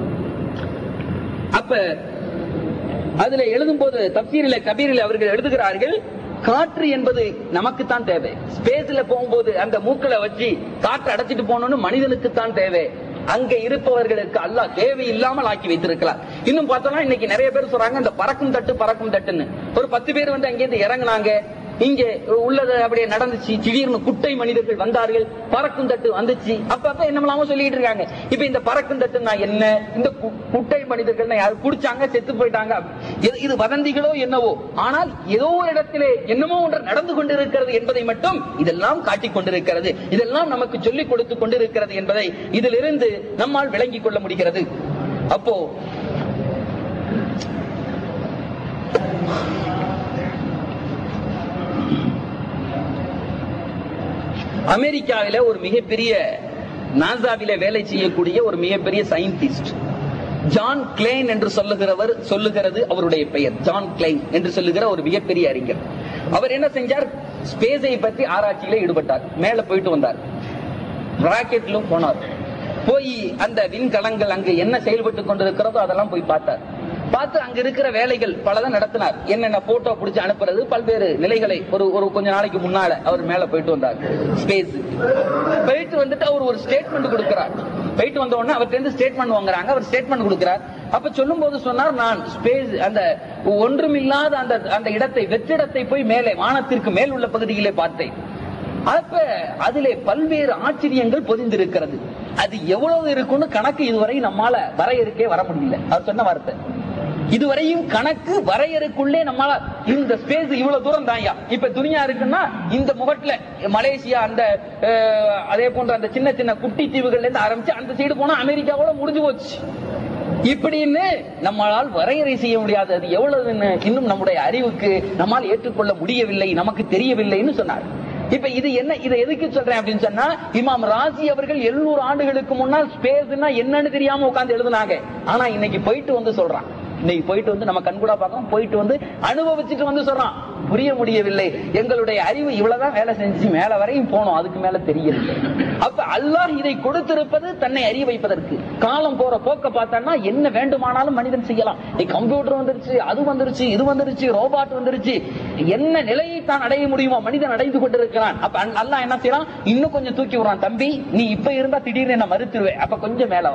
அப்ப அதுல எழுதும் போது தப்சீரில கபீரில் அவர்கள் எழுதுகிறார்கள் காற்று என்பது நமக்கு தான் தேவை ஸ்பேஸ்ல போகும்போது அந்த மூக்களை வச்சு காற்று அடைச்சிட்டு போகணும்னு மனிதனுக்கு தான் தேவை அங்க இருப்பவர்களுக்கு அல்ல தேவை இல்லாமல் ஆக்கி வைத்திருக்கலாம் இன்னும் பார்த்தோம்னா இன்னைக்கு நிறைய பேர் சொல்றாங்க இந்த பறக்கும் தட்டு பறக்கும் தட்டுன்னு ஒரு பத்து பேர் வந்து அங்கிருந்து இறங்குனாங்க இங்க உள்ளது அப்படியே நடந்துச்சு திடீர்னு குட்டை மனிதர்கள் வந்தார்கள் பறக்கும் தட்டு வந்துச்சு அப்ப அப்ப என்னமெல்லாமோ சொல்லிட்டு இருக்காங்க இப்ப இந்த பறக்கும் தட்டுனா என்ன இந்த குட்டை மனிதர்கள் யாரு குடிச்சாங்க செத்து போயிட்டாங்க இது வதந்திகளோ என்னவோ ஆனால் ஏதோ ஒரு இடத்திலே என்னமோ ஒன்று நடந்து கொண்டிருக்கிறது என்பதை மட்டும் இதெல்லாம் காட்டிக் கொண்டிருக்கிறது இதெல்லாம் நமக்கு சொல்லிக் கொடுத்து கொண்டிருக்கிறது என்பதை இதிலிருந்து நம்மால் விளங்கிக் கொள்ள முடிகிறது அப்போ அமெரிக்காவில ஒரு மிகப்பெரிய நாசாவில வேலை செய்யக்கூடிய ஒரு மிகப்பெரிய சயின்டிஸ்ட் ஜான் கிளைன் என்று சொல்லுகிறவர் சொல்லுகிறது அவருடைய பெயர் ஜான் கிளைன் என்று சொல்லுகிற ஒரு மிகப்பெரிய அறிஞர் அவர் என்ன செஞ்சார் ஸ்பேஸை பற்றி ஆராய்ச்சியில ஈடுபட்டார் மேல போயிட்டு வந்தார் ராக்கெட்லும் போனார் போய் அந்த விண்கலங்கள் அங்கு என்ன செயல்பட்டு கொண்டிருக்கிறதோ அதெல்லாம் போய் பார்த்தார் பார்த்து அங்க இருக்கிற வேலைகள் பலதான் நடத்தினார் என்னென்ன போட்டோ பிடிச்சு அனுப்புறது பல்வேறு நிலைகளை ஒரு ஒரு கொஞ்ச நாளைக்கு முன்னால அவர் மேல போயிட்டு வந்தார் ஸ்பேஸ் போயிட்டு வந்துட்டு அவர் ஒரு ஸ்டேட்மெண்ட் கொடுக்கிறார் போயிட்டு வந்த உடனே அவர்கிட்ட ஸ்டேட்மெண்ட் வாங்குறாங்க அவர் ஸ்டேட்மெண்ட் கொடுக்கிறார் அப்ப சொல்லும் போது சொன்னார் நான் ஸ்பேஸ் அந்த ஒன்றுமில்லாத அந்த அந்த இடத்தை வெற்றிடத்தை போய் மேலே வானத்திற்கு மேல் உள்ள பகுதியிலே பார்த்தேன் அப்ப அதிலே பல்வேறு ஆச்சரியங்கள் பொதிந்திருக்கிறது அது எவ்வளவு இருக்கும்னு கணக்கு இதுவரை நம்மால வரையறுக்கே வர முடியல அவர் சொன்ன வார்த்தை இதுவரையும் கணக்கு வரையறுக்குள்ளே நம்மால இந்த ஸ்பேஸ் இவ்வளவு தூரம் தான்யா இப்ப துணியா இருக்குன்னா இந்த முகட்டுல மலேசியா அந்த அதே போன்ற அந்த சின்ன சின்ன குட்டி தீவுகள்ல இருந்து ஆரம்பிச்சு அந்த சைடு போனா அமெரிக்காவோட முடிஞ்சு போச்சு இப்படின்னு நம்மளால் வரையறை செய்ய முடியாது அது எவ்வளவுன்னு இன்னும் நம்முடைய அறிவுக்கு நம்மால் ஏற்றுக்கொள்ள முடியவில்லை நமக்கு தெரியவில்லைன்னு சொன்னார் இப்ப இது என்ன இதை எதுக்கு சொல்றேன் அப்படின்னு சொன்னா இமாம் ராஜி அவர்கள் எழுநூறு ஆண்டுகளுக்கு முன்னால் ஸ்பேஸ்னா என்னன்னு தெரியாம உட்கார்ந்து எழுதுனாங்க ஆனா இன்னைக்கு போயிட்டு வந்து சொல்றான் இன்னைக்கு போயிட்டு வந்து நம்ம கண்கூடா பார்க்கணும் போயிட்டு வந்து அனுபவிச்சுட்டு வந்து சொல்றான் புரிய முடியவில்லை எங்களுடைய அறிவு இவ்வளவுதான் வேலை செஞ்சு மேல வரையும் போனோம் அதுக்கு மேல தெரியவில்லை அப்ப அல்லாஹ் இதை கொடுத்திருப்பது தன்னை அறிய வைப்பதற்கு காலம் போற போக்க பார்த்தான்னா என்ன வேண்டுமானாலும் மனிதன் செய்யலாம் கம்ப்யூட்டர் வந்துருச்சு அது வந்துருச்சு இது வந்துருச்சு ரோபாட் வந்துருச்சு என்ன நிலையை தான் அடைய முடியுமோ மனிதன் அடைந்து கொண்டிருக்கிறான் அப்ப அல்லாஹ் என்ன செய்யறான் இன்னும் கொஞ்சம் தூக்கி விடுறான் தம்பி நீ இப்ப இருந்தா திடீர்னு என்ன மறுத்துருவே அப்ப கொஞ்சம் மேலவா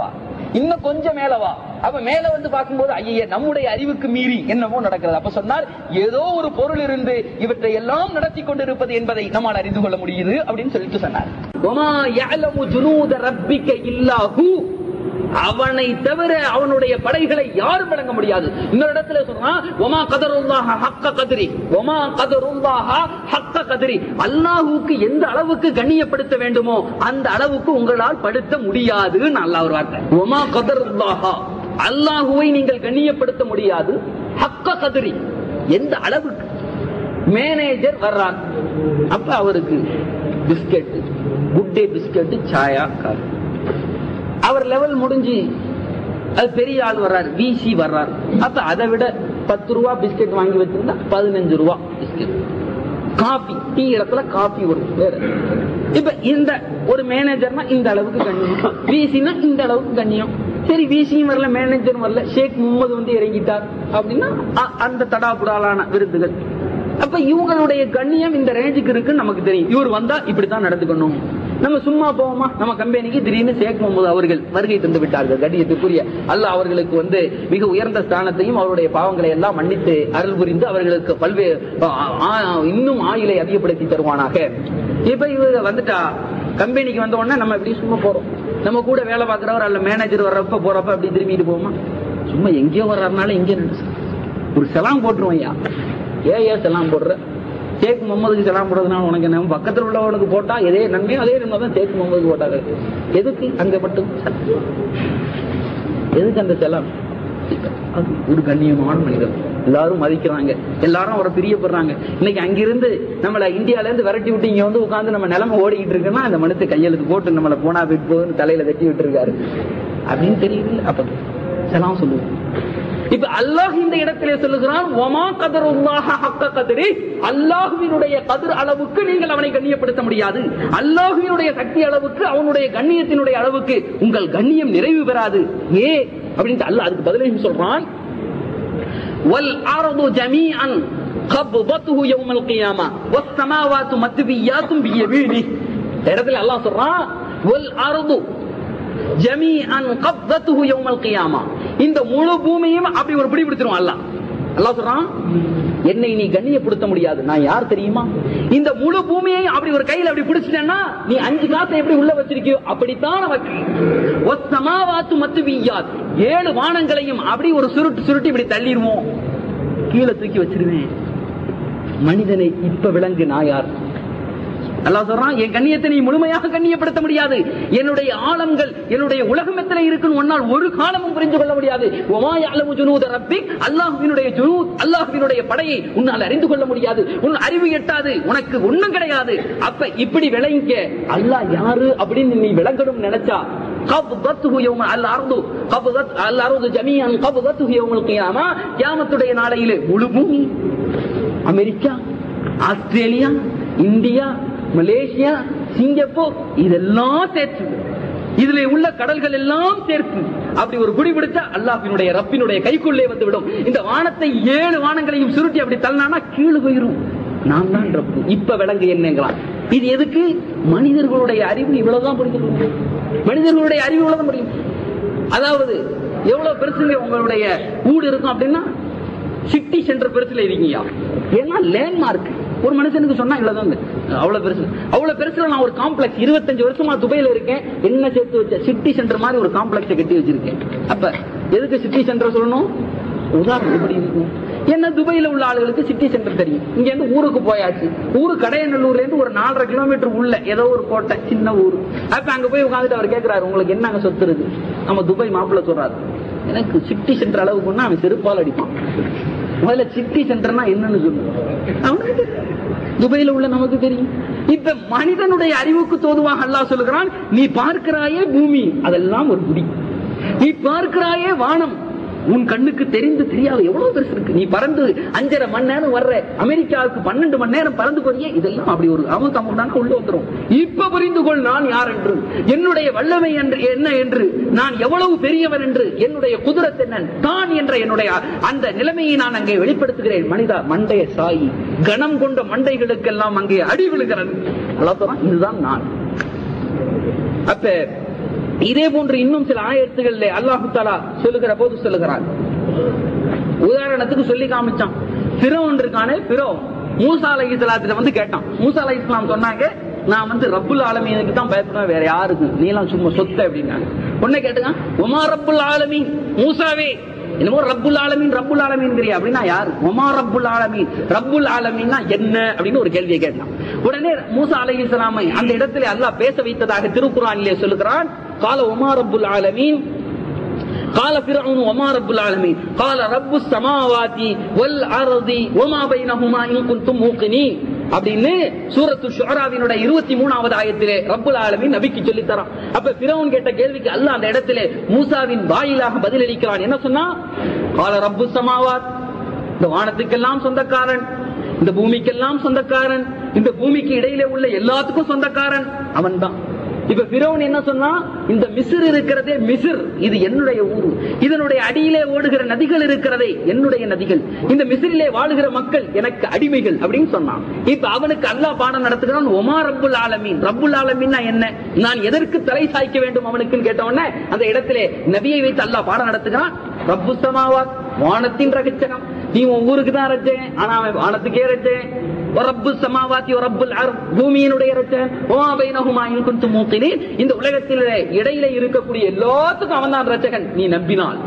இன்னும் கொஞ்சம் மேல வா அப்ப மேல வந்து பார்க்கும்போது ஐயே நம்முடைய அறிவுக்கு மீறி என்னமோ நடக்கிறது அப்ப சொன்னார் ஏதோ ஒரு பொருள் இருந்து இவற்றை எல்லாம் நடத்தி கொண்டிருப்பது என்பதை நம்மால் அறிந்து கொள்ள முடியுது அப்படின்னு சொல்லிட்டு சொன்னார் "வமா யஅலமு ஜுனூத ரப்பிக்க இல்லா ஹூ." அவனை தவிர அவனுடைய படைகளை யாரும் விளங்க முடியாது இன்னொரு இடத்துல சொன்னா ஒமா கதருல்லாஹ ஹக்க கதிரி ஒமா கதருல்லாஹ ஹக்க கதிரி அல்லாஹுக்கு எந்த அளவுக்கு கண்ணியப்படுத்த வேண்டுமோ அந்த அளவுக்கு உங்களால் படுத்த முடியாதுன்னு அல்லாஹ் ஒரு வார்த்தை ஒமா கதருல்லாஹா அல்லாஹுவை நீங்கள் கண்ணியப்படுத்த முடியாது ஹக்க கதிரி எந்த அளவுக்கு மேனேஜர் வர்றார் அப்ப அவருக்கு பிஸ்கெட் குட் டே பிஸ்கெட் சாயா காஃபி அவர் லெவல் முடிஞ்சு அது பெரிய ஆள் வர்றாரு விசி வர்றாரு அப்ப அதை விட பத்து ரூபா பிஸ்கெட் வாங்கி வச்சிருந்தா பதினஞ்சு ரூபா பிஸ்கெட் காபி டீ இடத்துல காபி வரும் வேற இப்ப இந்த ஒரு மேனேஜர்னா இந்த அளவுக்கு கண்ணியம் விசினா இந்த அளவுக்கு கண்ணியம் சரி விசியும் வரல மேனேஜரும் வரல ஷேக் முகமது வந்து இறங்கிட்டார் அப்படின்னா அ- அந்த தடாபுடாலான விருதுகள் அப்ப இவங்களுடைய கண்ணியம் இந்த ரேஞ்சுக்கு இருக்குன்னு நமக்கு தெரியும் இவர் வந்தா இப்படித்தான் நடந்துக்கணும் நம்ம சும்மா போவோமா நம்ம கம்பெனிக்கு திடீர்னு ஷேக் முகமது அவர்கள் வருகை தந்து விட்டார்கள் கண்ணியத்துக்குரிய அல்லாஹ் அவர்களுக்கு வந்து மிக உயர்ந்த ஸ்தானத்தையும் அவருடைய பாவங்களை எல்லாம் மன்னித்து அருள் புரிந்து அவர்களுக்கு பல்வேறு ஆ- ஆ- இன்னும் ஆயுளை அதிகப்படுத்தி தருவானாக இப்ப இவங்க வந்துட்டா கம்பெனிக்கு வந்த உடனே நம்ம எப்படி சும்மா போறோம் நம்ம கூட வேலை பார்க்கிறவர் அல்ல மேனேஜர் வர்றப்ப போறப்ப அப்படி திரும்பிட்டு போவோமா சும்மா எங்கேயோ வர்றதுனால எங்கே நினைச்சு ஒரு செலாம் போட்டுருவோம் ஐயா ஏன் ஏன் செலாம் போடுற ஷேக் முகமதுக்கு செலாம் போடுறதுனால உனக்கு என்ன பக்கத்தில் உள்ளவனுக்கு போட்டா இதே நன்மையும் அதே நன்மை தான் ஷேக் முகமதுக்கு போட்டாங்க எதுக்கு அங்க மட்டும் எதுக்கு அந்த செலாம் அது ஒரு கண்ணியமான மனிதர் எல்லாரும் மதிக்கிறாங்க எல்லாரும் அவரை பிரியப்படுறாங்க இன்னைக்கு அங்கிருந்து நம்மள இந்தியால இருந்து விரட்டி விட்டு இங்க வந்து உட்கார்ந்து நம்ம நிலைமை ஓடிக்கிட்டு இருக்குன்னா அந்த மனுஷன் கையெழுத்து போட்டு நம்மள போனா போயிட்டு போகுதுன்னு தலையில வெட்டி விட்டு இருக்காரு அப்படின்னு தெரியுது அப்ப செலாம் சொல்லுவோம் இப்ப அல்லாஹ் இந்த இடத்திலே சொல்லுகிறான் ஒமா கதருல்லாஹ ஹக்க கதிரி அல்லாஹுவினுடைய கதிர் அளவுக்கு நீங்கள் அவனை கண்ணியப்படுத்த முடியாது அல்லாஹுவினுடைய சக்தி அளவுக்கு அவனுடைய கண்ணியத்தினுடைய அளவுக்கு உங்கள் கண்ணியம் நிறைவு பெறாது ஏ அப்படின்ட்டு அல்லாஹ் அதுக்கு பதிலையும் சொல்றான் வல் அரது ஜமீஅன் قبضته يوم القيامة والسماوات مطويات بيمينه இந்த இடத்துல அல்லாஹ் சொல்றான் வல் அரது ஜமீஅன் கப்தத்துஹு யௌமல் கியாமா இந்த முழு பூமியும் அப்படி ஒரு பிடி பிடிச்சிரும் அல்லாஹ் அல்லாஹ் சொல்றான் என்னை நீ கண்ணியப்படுத்த முடியாது நான் யார் தெரியுமா இந்த முழு பூமியை அப்படி ஒரு கையில அப்படி பிடிச்சிட்டேன்னா நீ அஞ்சு காசை எப்படி உள்ள வச்சிருக்கியோ அப்படித்தான் நமக்கு ஒத்தமாவாத்து மத்து வீயாத் ஏழு வானங்களையும் அப்படி ஒரு சுருட்டு சுருட்டி இப்படி தள்ளிடுவோம் கீழே தூக்கி வச்சிருவேன் மனிதனை இப்ப விளங்கு நான் யார் அல்லாஹ் சொல்றான் என் கண்ணியத்தை நீ முழுமையாக கண்ணியப்படுத்த முடியாது என்னுடைய ஆழங்கள் என்னுடைய உலகம் எத்தனை இருக்குன்னு உன்னால் ஒரு காலமும் புரிந்து கொள்ள முடியாது ஒமா யஅலமு ஜுனூத ரப்பிக் அல்லாஹ்வினுடைய ஜுனூத் அல்லாஹ்வினுடைய படையை உன்னால் அறிந்து கொள்ள முடியாது உன் அறிவு எட்டாது உனக்கு ஒண்ணும் கிடையாது அப்ப இப்படி விளங்க அல்லாஹ் யாரு அப்படின்னு நீ விளங்கணும் நினைச்சா قبضته يوم الارض قبضت الارض جميعا قبضته يوم القيامه கியாமத்துடைய நாளையிலே முழு பூமி America Australia India Malaysia Singapore இதெல்லாம் சேர்த்து இதுல உள்ள கடல்கள் எல்லாம் சேர்த்து அப்படி ஒரு குடி பிடிச்சா அல்லாஹ்வினுடைய ரப்பினுடைய கைக்குள்ளே வந்துவிடும் இந்த வானத்தை ஏழு வானங்களையும் சுருட்டி அப்படி தள்ளினானா கீழே போயிரும் நான் தான் ரப்பு இப்ப விலங்கு என்னங்களாம் இது எதுக்கு மனிதர்களுடைய அறிவு இவ்வளவுதான் புரிந்து கொள்ள முடியும். மனிதர்களுடைய அறிவு இவ்வளவுதான் முடியும் அதாவது எவ்வளவு பெருசுங்க உங்களுடைய ஊடு இருக்கும் அப்படின்னா சிட்டி சென்டர் பெருசுல இருக்கீங்க ஏன்னா லேண்ட்மார்க் ஒரு மனுஷனுக்கு சொன்னா இவ்வளவுதாங்க அவ்வளவு பெருசு அவ்வளவு பெருசுல நான் ஒரு காம்ப்ளெக்ஸ் இருபத்தஞ்சு வருஷமா துபையில இருக்கேன் என்ன சேர்த்து வச்ச சிட்டி சென்டர் மாதிரி ஒரு காம்ப்ளெக்ஸை கட்டி வச்சிருக்கேன் அப்ப எதுக்கு சிட்டி சென்டர் சொல்லணும் உதாரணம் எப்படி இருக்கும் என்ன துபையில உள்ள ஆளுகளுக்கு சிட்டி சென்டர் தெரியும் இங்க இருந்து ஊருக்கு போயாச்சு ஊரு கடையநல்லூர்ல இருந்து ஒரு நாலரை கிலோமீட்டர் உள்ள ஏதோ ஒரு கோட்டை சின்ன ஊர் அப்ப அங்க போய் உட்காந்துட்டு அவர் கேட்கிறாரு உங்களுக்கு என்னங்க சொத்து இருக்கு நம்ம துபாய் மாப்பிள்ள சொல்றாரு எனக்கு சிட்டி சென்டர் அளவுக்குன்னா அவன் செருப்பால் அடிப்பான் முதல்ல சிட்டி சென்டர்னா என்னன்னு சொல்லு அவனுக்கு தெரியும். துபாயில உள்ள நமக்கு தெரியும் இப்ப மனிதனுடைய அறிவுக்கு தோதுவாக அல்லாஹ் சொல்லுகிறான் நீ பார்க்கிறாயே பூமி அதெல்லாம் ஒரு குடி நீ பார்க்கிறாயே வானம் உன் கண்ணுக்கு தெரிந்து தெரியாது எவ்வளவு பெருசு இருக்கு நீ பறந்து அஞ்சரை மணி நேரம் வர்ற அமெரிக்காவுக்கு பன்னெண்டு மணி நேரம் பறந்து போறியே இதெல்லாம் அப்படி ஒரு அவன் தம்முடான உள்ள வந்துரும் இப்ப புரிந்து கொள் நான் யார் என்று என்னுடைய வல்லமை என்று என்ன என்று நான் எவ்வளவு பெரியவன் என்று என்னுடைய குதிரத் என்ன தான் என்ற என்னுடைய அந்த நிலைமையை நான் அங்கே வெளிப்படுத்துகிறேன் மனிதா மண்டைய சாயி கணம் கொண்ட மண்டைகளுக்கெல்லாம் அங்கே அடி விழுகிறது அல்லாஹ் சொல்றான், இதுதான் நான் அப்ப இதே போன்று இன்னும் சில ஆயத்துகளில் அல்லாஹு தாலா சொல்லுகிற போது சொல்லுகிறான் உதாரணத்துக்கு சொல்லி காமிச்சான் பிறவன் இருக்கானே பிறவன் மூசா அலை இஸ்லாத்திட்ட வந்து கேட்டான் மூசா அலை இஸ்லாம் சொன்னாங்க நான் வந்து ரப்புல் ஆலமீனுக்கு தான் பயப்படுவேன் வேற யாருக்கும் நீலாம் சும்மா சொத்த அப்படின்னாங்க உடனே கேட்டுங்க உமா ரப்புல் ஆலமீன் மூசாவே என்னமோ ரப்புல் ஆலமீன் ரப்புல் ஆலமீன் அப்படின்னா யாரு ஒமா ரப்புல் ஆலமீன் ரப்புல் ஆலமீன்னா என்ன அப்படின்னு ஒரு கேள்வியை கேட்டான் உடனே மூசா அலை இஸ்லாமை அந்த இடத்துல அல்லாஹ் பேச வைத்ததாக திருக்குறானிலே சொல்லுகிறான் கால ஒமா ரப்புல் ஆலமீன் قال فرعون وما رب العالمين قال رب السماوات والارض وما بينهما ان كنتم موقنين அப்படின்னு சூரத்து ஷுராவினுடைய இருபத்தி மூணாவது ஆயத்திலே ரப்புல் ஆலமின் நபிக்கு சொல்லி தரான் அப்ப பிறவன் கேட்ட கேள்விக்கு அல்லாஹ் அந்த இடத்திலே மூசாவின் வாயிலாக பதிலளிக்கிறான் என்ன சொன்னா கால ரப்பு சமாவாத் இந்த வானத்துக்கெல்லாம் சொந்தக்காரன் இந்த பூமிக்கெல்லாம் சொந்தக்காரன் இந்த பூமிக்கு இடையிலே உள்ள எல்லாத்துக்கும் சொந்தக்காரன் அவன் தான் இப்ப பிறவன் என்ன சொன்னா இந்த மிசிர் இருக்கிறதே மிசிர் இது என்னுடைய ஊர் இதனுடைய அடியிலே ஓடுகிற நதிகள் இருக்கிறதே என்னுடைய நதிகள் இந்த மிசிரிலே வாழுகிற மக்கள் எனக்கு அடிமைகள் அப்படின்னு சொன்னான் இப்ப அவனுக்கு அல்லாஹ் பாடம் நடத்துகிறான் ஒமா ரப்புல் ஆலமீன் ரப்புல் ஆலமீன்னா என்ன நான் எதற்கு தலை சாய்க்க வேண்டும் அவனுக்குன்னு கேட்ட உடனே அந்த இடத்திலே நபியை வைத்து அல்லாஹ் பாடம் நடத்துகிறான் ரப்பு சமாவாத் வானத்தின் ரகச்சகம் நீ உன் ஊருக்கு தான் ரச்சேன் ஆனா அவன் வானத்துக்கே ரச்சேன் ரப்பு சமாவாத்தி ரப்புல் அர்த் பூமியினுடைய ரச்சன் ஓமா பைனஹுமா இன் குன்தும் மூக்கினீன் இந்த உலகத்தில் இடையில இருக்கக்கூடிய எல்லாத்துக்கும் அவன் தான் ரச்சகன் நீ நம்பினால்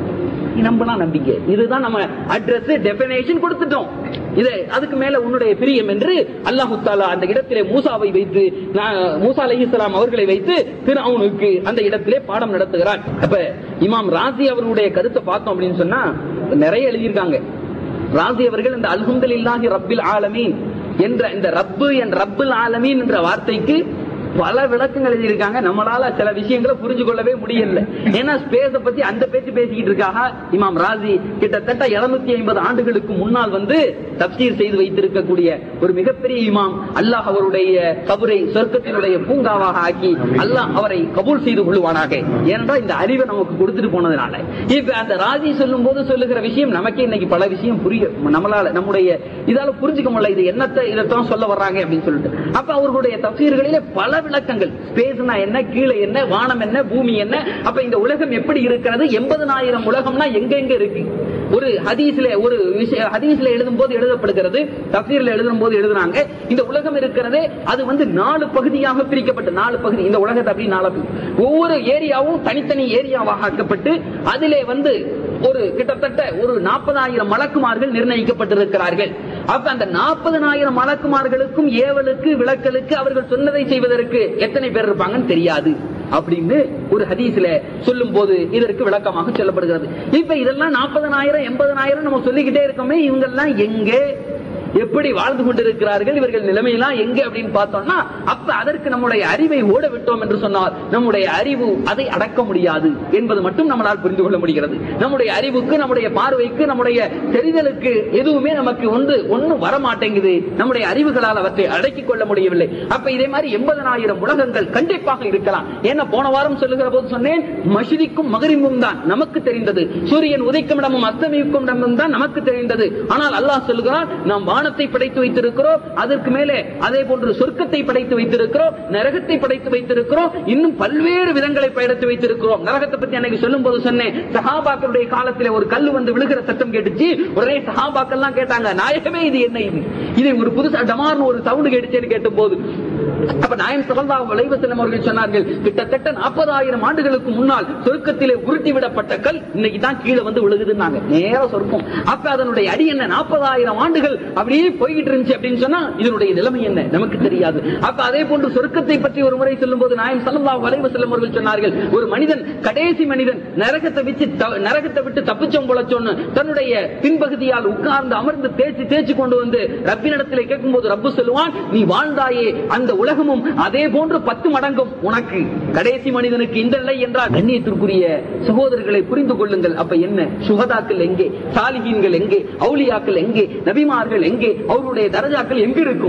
நீ நம்பினா நம்பிக்கை இதுதான் நம்ம அட்ரஸ் டெபினேஷன் கொடுத்துட்டோம் இது அதுக்கு மேல உன்னுடைய பிரியம் என்று அல்லாஹு தாலா அந்த இடத்திலே மூசாவை வைத்து நான் மூசா அலைஹிஸ்ஸலாம் அவர்களை வைத்து திருஅவுனுக்கு அந்த இடத்திலே பாடம் நடத்துகிறார் அப்ப இமாம் ராசி அவர்களுடைய கருத்தை பார்த்தோம் அப்படின்னு சொன்னா நிறைய எழுதியிருக்காங்க ராசி அவர்கள் இந்த அல்ஹம்துலில்லாஹி ரப்பில் ஆலமீன் என்ற இந்த ரப்பு என் ரப்புல் ஆலமீன் என்ற வார்த்தைக்கு பல விளக்கங்கள் எழுதியிருக்காங்க நம்மளால சில விஷயங்களை புரிஞ்சு கொள்ளவே முடியல ஏன்னா ஸ்பேஸ பத்தி அந்த பேச்சு பேசிக்கிட்டு இருக்காக இமாம் ராசி கிட்டத்தட்ட 250 ஐம்பது ஆண்டுகளுக்கு முன்னால் வந்து தப்சீர் செய்து வைத்திருக்கக்கூடிய ஒரு மிகப்பெரிய இமாம் அல்லாஹ் அவருடைய கபரை சொர்க்கத்தினுடைய பூங்காவாக ஆக்கி அல்லாஹ் அவரை கபூல் செய்து கொள்வானாக ஏனென்றால் இந்த அறிவை நமக்கு கொடுத்துட்டு போனதுனால இப்ப அந்த ராஜி சொல்லும் போது சொல்லுகிற விஷயம் நமக்கே இன்னைக்கு பல விஷயம் புரிய நம்மளால நம்முடைய இதால புரிஞ்சுக்க முடியல இது என்னத்தை இதைத்தான் சொல்ல வர்றாங்க அப்படின்னு சொல்லிட்டு அப்ப அவர்களுடைய தப்சீர்களிலே பல விளக்கங்கள் ஸ்பேஸ்னா என்ன கீழே என்ன வானம் என்ன பூமி என்ன அப்ப இந்த உலகம் எப்படி இருக்கிறது எண்பதனாயிரம் உலகம்னா எங்க எங்க இருக்கு ஒரு ஹதீஸ்ல ஒரு விஷயம் ஹதீஸ்ல எழுதும் போது எழுதப்படுகிறது தப்சீர்ல எழுதும் போது எழுதுனாங்க இந்த உலகம் இருக்கிறதே அது வந்து நாலு பகுதியாக பிரிக்கப்பட்டு நாலு பகுதி இந்த உலகத்தை அப்படி நாலு பகுதி. ஒவ்வொரு ஏரியாவும் தனித்தனி ஏரியாவாக ஆக்கப்பட்டு அதிலே வந்து ஒரு கிட்டத்தட்ட ஒரு நாற்பதாயிரம் மலக்குமார்கள் நிர்ணயிக்கப்பட்டிருக்கிறார்கள் அப்ப அந்த நாற்பதனாயிரம் மலக்குமார்களுக்கும் ஏவலுக்கு விளக்கலுக்கு அவர்கள் சொன்னதை செய்வதற்கு எத்தனை பேர் இருப்பாங்கன்னு தெரியாது அப்படின்னு ஒரு ஹதீஸ்ல சொல்லும் போது இதற்கு விளக்கமாக சொல்லப்படுகிறது இப்ப இதெல்லாம் நாற்பதனாயிரம் எண்பதனாயிரம் நம்ம சொல்லிக்கிட்டே இருக்கோமே இவங்க எல்லாம் எங்கே எப்படி வாழ்ந்து கொண்டிருக்கிறார்கள் இவர்கள் நிலைமையெல்லாம் எங்க அப்படின்னு பார்த்தோம்னா அப்ப அதற்கு நம்முடைய அறிவை ஓட விட்டோம் என்று சொன்னால் நம்முடைய அறிவு அதை அடக்க முடியாது என்பது மட்டும் நம்மளால் புரிந்து கொள்ள முடிகிறது நம்முடைய அறிவுக்கு நம்முடைய பார்வைக்கு நம்முடைய தெரிதலுக்கு எதுவுமே நமக்கு ஒன்று ஒன்னும் வர மாட்டேங்குது நம்முடைய அறிவுகளால் அவற்றை அடக்கிக் கொள்ள முடியவில்லை அப்ப இதே மாதிரி எண்பதனாயிரம் உலகங்கள் கண்டிப்பாக இருக்கலாம் ஏன்னா போன வாரம் சொல்லுகிற போது சொன்னேன் மஷிதிக்கும் மகரிமும் தான் நமக்கு தெரிந்தது சூரியன் உதைக்கும் இடமும் அஸ்தமிக்கும் இடமும் தான் நமக்கு தெரிந்தது ஆனால் அல்லாஹ் சொல்லுகிறான் நாம் வானத்தை படைத்து வைத்திருக்கிறோம் அதற்கு மேலே அதே போன்று சொர்க்கத்தை படைத்து வைத்திருக்கிறோம் நரகத்தை படைத்து வைத்திருக்கிறோம் இன்னும் பல்வேறு விதங்களை படைத்து வைத்திருக்கிறோம் நரகத்தை பத்தி அன்னைக்கு சொல்லும் போது சொன்னேன் சஹாபாக்களுடைய காலத்திலே ஒரு கல் வந்து விழுகிற சத்தம் கேட்டுச்சு உடனே சஹாபாக்கள் எல்லாம் கேட்டாங்க நாயகமே இது என்ன இது இது ஒரு புதுசா டமார்னு ஒரு சவுண்ட் கேட்டுச்சேன்னு கேட்ட போது அப்ப நாயன் சல்லா வலைவசலம் அவர்கள் சொன்னார்கள் கிட்டத்தட்ட நாற்பதாயிரம் ஆண்டுகளுக்கு முன்னால் சொர்க்கத்திலே உருட்டி விடப்பட்ட கல் இன்னைக்கு தான் கீழே வந்து விழுகுதுன்னாங்க நேர சொர்க்கம் அப்ப அதனுடைய அடி என்ன நாற்பதாயிரம் ஆண்டுகள் அப்படியே போய்கிட்டு இருந்துச்சு அப்படின்னு சொன்னா இதனுடைய நிலைமை என்ன நமக்கு தெரியாது அப்ப அதே போன்று சொர்க்கத்தை பற்றி ஒரு முறை சொல்லும் போது நாயம் சல்லா வலைவசலம் அவர்கள் சொன்னார்கள் ஒரு மனிதன் கடைசி மனிதன் நரகத்தை வச்சு த- நரகத்தை விட்டு தப்பிச்சோம் பொழச்சோன்னு தன்னுடைய பின்பகுதியால் உட்கார்ந்து அமர்ந்து தேய்ச்சி தேய்ச்சி கொண்டு வந்து ரப்பினிடத்திலே கேட்கும்போது ரப்பு சொல்லுவான் நீ வாழ்ந்தாயே அந்த உலகமும் அதே போன்று பத்து மடங்கும் உனக்கு கடைசி மனிதனுக்கு இந்த நிலை என்றால் கண்ணியத்திற்குரிய சகோதரர்களை புரிந்து கொள்ளுங்கள் அப்ப என்ன சுகதாக்கள் எங்கே சாலிகீன்கள் எங்கே அவுலியாக்கள் எங்கே நபிமார்கள் எங்கே அவருடைய தரஜாக்கள் எங்க இருக்கும்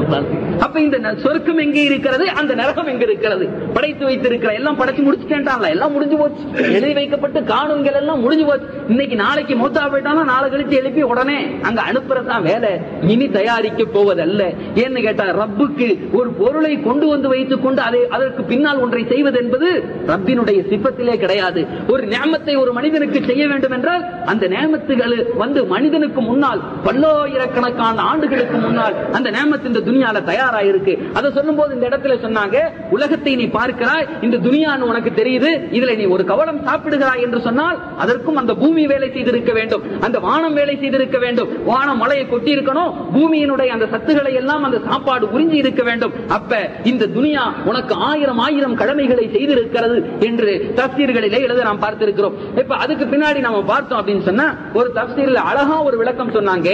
சுபஹானல்லாஹ். அப்ப இந்த ந- சொர்க்கம் எங்கே இருக்கிறது அந்த நரகம் எங்க இருக்கிறது படைத்து வைத்திருக்கிற எல்லாம் படைச்சு முடிச்சுட்டேன்டாங்களா எல்லாம் முடிஞ்சு போச்சு எழுதி வைக்கப்பட்டு காணுங்கள் எல்லாம் முடிஞ்சு போச்சு இன்னைக்கு நாளைக்கு மூத்தா போயிட்டாலும் நாளை கழிச்சு எழுப்பி உடனே அங்க அனுப்புறதுதான் வேலை இனி தயாரிக்க போவதல்ல ஏன்னு கேட்டா ரப்புக்கு ஒரு பொருளை கொண்டு வந்து வைத்துக் கொண்டு அதை அதற்கு பின்னால் ஒன்றை செய்வது என்பது ரப்பினுடைய சிப்பத்திலே கிடையாது ஒரு நியமத்தை ஒரு மனிதனுக்கு செய்ய வேண்டும் என்றால் அந்த நியமத்துகள் வந்து மனிதனுக்கு முன்னால் பல்லாயிரக்கணக்கான ஆண்டுகளுக்கு முன்னால் அந்த நியமத்து இந்த துனியால தயாராயிருக்கு அதை சொல்லும் போது இந்த இடத்துல சொன்னாங்க உலகத்தை நீ பார்க்கிறாய் இந்த துனியான்னு உனக்கு தெரியுது இதுல நீ ஒரு கவலம் சாப்பிடுகிறாய் என்று சொன்னால் அதற்கும் அந்த பூமி வேலை செய்திருக்க வேண்டும் அந்த வானம் வேலை செய்திருக்க வேண்டும் வானம் மழையை கொட்டி இருக்கணும் பூமியினுடைய அந்த சத்துக்களை எல்லாம் அந்த சாப்பாடு உறிஞ்சி இருக்க வேண்டும் அப்ப இந்த துனியா உனக்கு ஆயிரம் ஆயிரம் கடமைகளை செய்திருக்கிறது என்று தப்சீர்களிலே எழுத நாம் பார்த்திருக்கிறோம் இப்ப அதுக்கு பின்னாடி நாம பார்த்தோம் அப்படின்னு சொன்னா ஒரு தப்சீர்ல அழகா ஒரு விளக்கம் சொன்னாங்க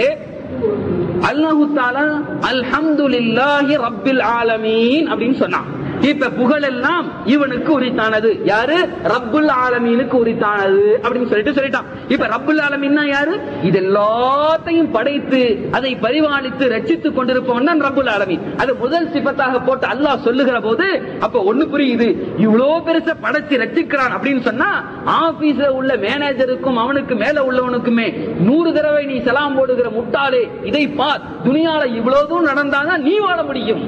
அல்லாஹு தாலா அல்ஹம்துலில்லாஹி ரப்பில் ஆலமீன் அப்படின்னு சொன்னான் இப்ப புகழ் எல்லாம் இவனுக்கு உரித்தானது யாரு ரப்புல் ஆலமீனுக்கு உரித்தானது அப்படின்னு சொல்லிட்டு சொல்லிட்டான் இப்ப ரப்புல் ஆலமீன்னா யாரு இது எல்லாத்தையும் படைத்து அதை பரிபாலித்து ரட்சித்துக் கொண்டிருப்பவன் தான் ரப்புல் ஆலமீன் அது முதல் சிபத்தாக போட்டு அல்லாஹ் சொல்லுகிற போது அப்ப ஒண்ணு புரியுது இவ்வளவு பெருசா படைச்சு ரட்சிக்கிறான் அப்படின்னு சொன்னா ஆபீஸ்ல உள்ள மேனேஜருக்கும் அவனுக்கு மேல உள்ளவனுக்குமே நூறு தடவை நீ சலாம் போடுகிற முட்டாளே இதை பார் துணியால இவ்வளவு நடந்தாதான் நீ வாழ முடியும்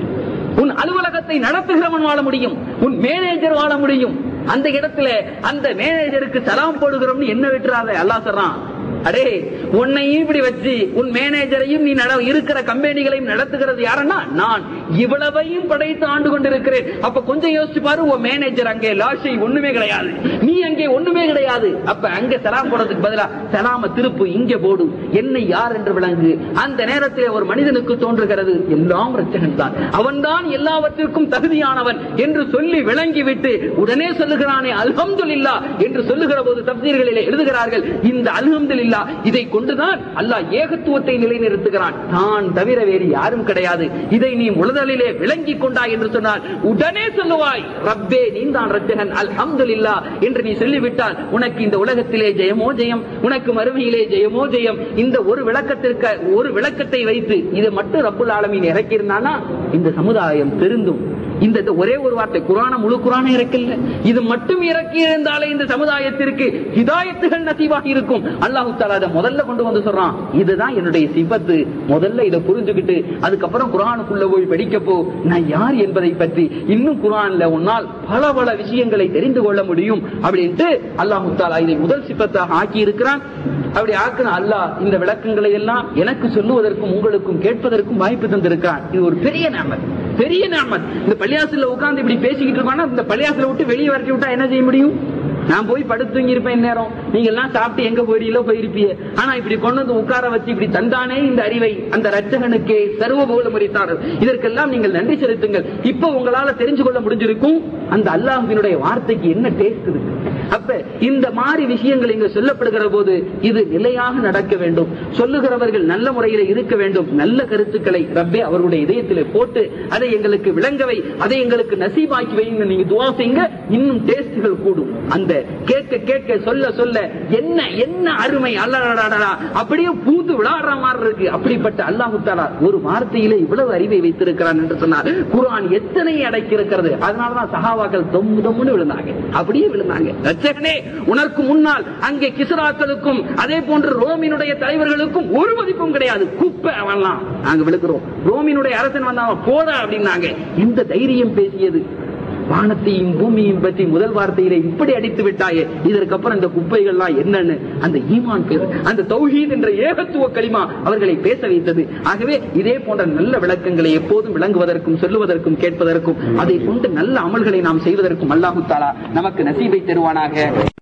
உன் அலுவலகத்தை நடத்துகிறவன் வாழ முடியும் உன் மேனேஜர் வாழ முடியும் அந்த இடத்துல அந்த மேனேஜருக்கு சலாம் போடுகிறோம்னு என்ன விட்டுறாத அல்லாஹ் சொல்றான் அடே உன்னையும் இப்படி வச்சு உன் மேனேஜரையும் நீ நட இருக்கிற கம்பெனிகளையும் நடத்துகிறது யாருன்னா நான் இவ்வளவையும் படைத்து ஆண்டு கொண்டிருக்கிறேன் அப்ப கொஞ்சம் யோசிச்சு பாரு உன் மேனேஜர் அங்கே லாஷை ஒண்ணுமே கிடையாது நீ அங்கே ஒண்ணுமே கிடையாது அப்ப அங்க சலாம் போடுறதுக்கு பதிலா சலாம திருப்பு இங்க போடு என்னை யார் என்று விளங்கு அந்த நேரத்தில் ஒரு மனிதனுக்கு தோன்றுகிறது எல்லாம் ரச்சகன் தான் அவன்தான் எல்லாவற்றிற்கும் தகுதியானவன் என்று சொல்லி விளங்கிவிட்டு உடனே சொல்லுகிறானே அல்ஹம்துலில்லா என்று சொல்லுகிற போது தப்சீர்களிலே எழுதுகிறார்கள் இந்த அல்ஹம்துலில்லா இதை கொண்டுதான் அல்லாஹ் ஏகத்துவத்தை நிலைநிறுத்துகிறான் தான் தவிர வேறு யாரும் கிடையாது இதை நீ முதலிலே விளங்கி கொண்டாய் என்று சொன்னால் உடனே சொல்லுவாய் ரப்பே நீந்தான் ரச்சகன் அல்ஹம்துலில்லா என்று நீ சொல்லிவிட்டால் உனக்கு இந்த உலகத்திலே ஜெயமோ ஜெயம் உனக்கு மறுமையிலே ஜெயமோ ஜெயம் இந்த ஒரு விளக்கத்திற்கு ஒரு விளக்கத்தை வைத்து இதை மட்டும் ரப்புல் ஆலமீன் இறக்கியிருந்தானா இந்த சமுதாயம் திருந்தும் இந்த இந்த ஒரே ஒரு வார்த்தை குரான முழு குரான இறக்கல இது மட்டும் இறக்கி இருந்தாலே இந்த சமுதாயத்திற்கு ஹிதாயத்துகள் நசீவாக இருக்கும் அல்லாஹு தாலா அதை முதல்ல கொண்டு வந்து சொல்றான் இதுதான் என்னுடைய சிபத்து முதல்ல இதை புரிஞ்சுக்கிட்டு அதுக்கப்புறம் குரானுக்குள்ள போய் படிக்க போ நான் யார் என்பதை பற்றி இன்னும் குரான்ல உன்னால் பல பல விஷயங்களை தெரிந்து கொள்ள முடியும் அப்படின்ட்டு அல்லாஹு தாலா இதை முதல் சிபத்தாக ஆக்கி இருக்கிறான் அப்படி ஆக்கின அல்லாஹ் இந்த விளக்கங்களை எல்லாம் எனக்கு சொல்லுவதற்கும் உங்களுக்கும் கேட்பதற்கும் வாய்ப்பு தந்திருக்கிறான் இது ஒரு பெரிய நாமத் பெரிய நாமத் இந்த பள்ளியாசில உட்கார்ந்து இப்படி பேசிக்கிட்டு இருக்கோம்னா இந்த பள்ளியாசில விட்டு வெளியே வரட்டி விட்டா என்ன செய்ய முடியும் நான் போய் படுத்து தூங்கி இருப்பேன் நேரம் நீங்க எல்லாம் சாப்பிட்டு எங்க போறீங்களோ போயிருப்பீங்க ஆனா இப்படி கொண்டு வந்து உட்கார வச்சு இப்படி தந்தானே இந்த அறிவை அந்த ரட்சகனுக்கே சர்வ புகழ முறைத்தார்கள் இதற்கெல்லாம் நீங்கள் நன்றி செலுத்துங்கள் இப்ப உங்களால தெரிஞ்சு கொள்ள முடிஞ்சிருக்கும் அந்த அல்லாஹினுடைய வார்த்தைக்கு என்ன டேஸ்ட் இருக்கு அப்ப இந்த மாதிரி விஷயங்கள் இங்க சொல்லப்படுகிற போது இது நிலையாக நடக்க வேண்டும் சொல்லுகிறவர்கள் நல்ல முறையில இருக்க வேண்டும் நல்ல கருத்துக்களை ரப்பே அவர்களுடைய இதயத்திலே போட்டு அதை எங்களுக்கு விளங்கவை அதை எங்களுக்கு நசீபாக்கி வைங்க நீங்க துவா செய்யுங்க இன்னும் டேஸ்டுகள் கூடும் அந்த கேட்க கேட்க சொல்ல சொல்ல என்ன என்ன அருமை அல்லடா அப்படியே பூந்து விளையாடுற மாதிரி இருக்கு அப்படிப்பட்ட அல்லாஹு தாலா ஒரு வார்த்தையில இவ்வளவு அறிவை வைத்திருக்கிறான் என்று சொன்னார் குர்ஆன் எத்தனை அடக்கி இருக்கிறது அதனாலதான் சஹாபாக்கள் தொம்மு தொம்முன்னு விழுந்தாங்க அப்படியே விழுந்தாங்க ரட்சகனே உனக்கு முன்னால் அங்கே கிசுராக்களுக்கும் அதே போன்று ரோமினுடைய தலைவர்களுக்கும் ஒரு மதிப்பும் கிடையாது குப்பை அவன்லாம் நாங்க விழுக்கிறோம் ரோமினுடைய அரசன் வந்தவன் போட அப்படின்னாங்க இந்த தைரியம் பேசியது வானத்தையும் பூமியையும் பற்றி முதல் வார்த்தையிலே இப்படி அடித்து விட்டாயே இதற்கப்புறம் இந்த குப்பைகள்லாம் என்னன்னு அந்த ஈமான் பேர் அந்த தௌஹீத் என்ற ஏகத்துவ களிமா அவர்களை பேச வைத்தது ஆகவே இதே போன்ற நல்ல விளக்கங்களை எப்போதும் விளங்குவதற்கும் சொல்லுவதற்கும் கேட்பதற்கும் அதை கொண்டு நல்ல அமல்களை நாம் செய்வதற்கும் அல்லாஹு தாலா நமக்கு நசீபை தருவானாக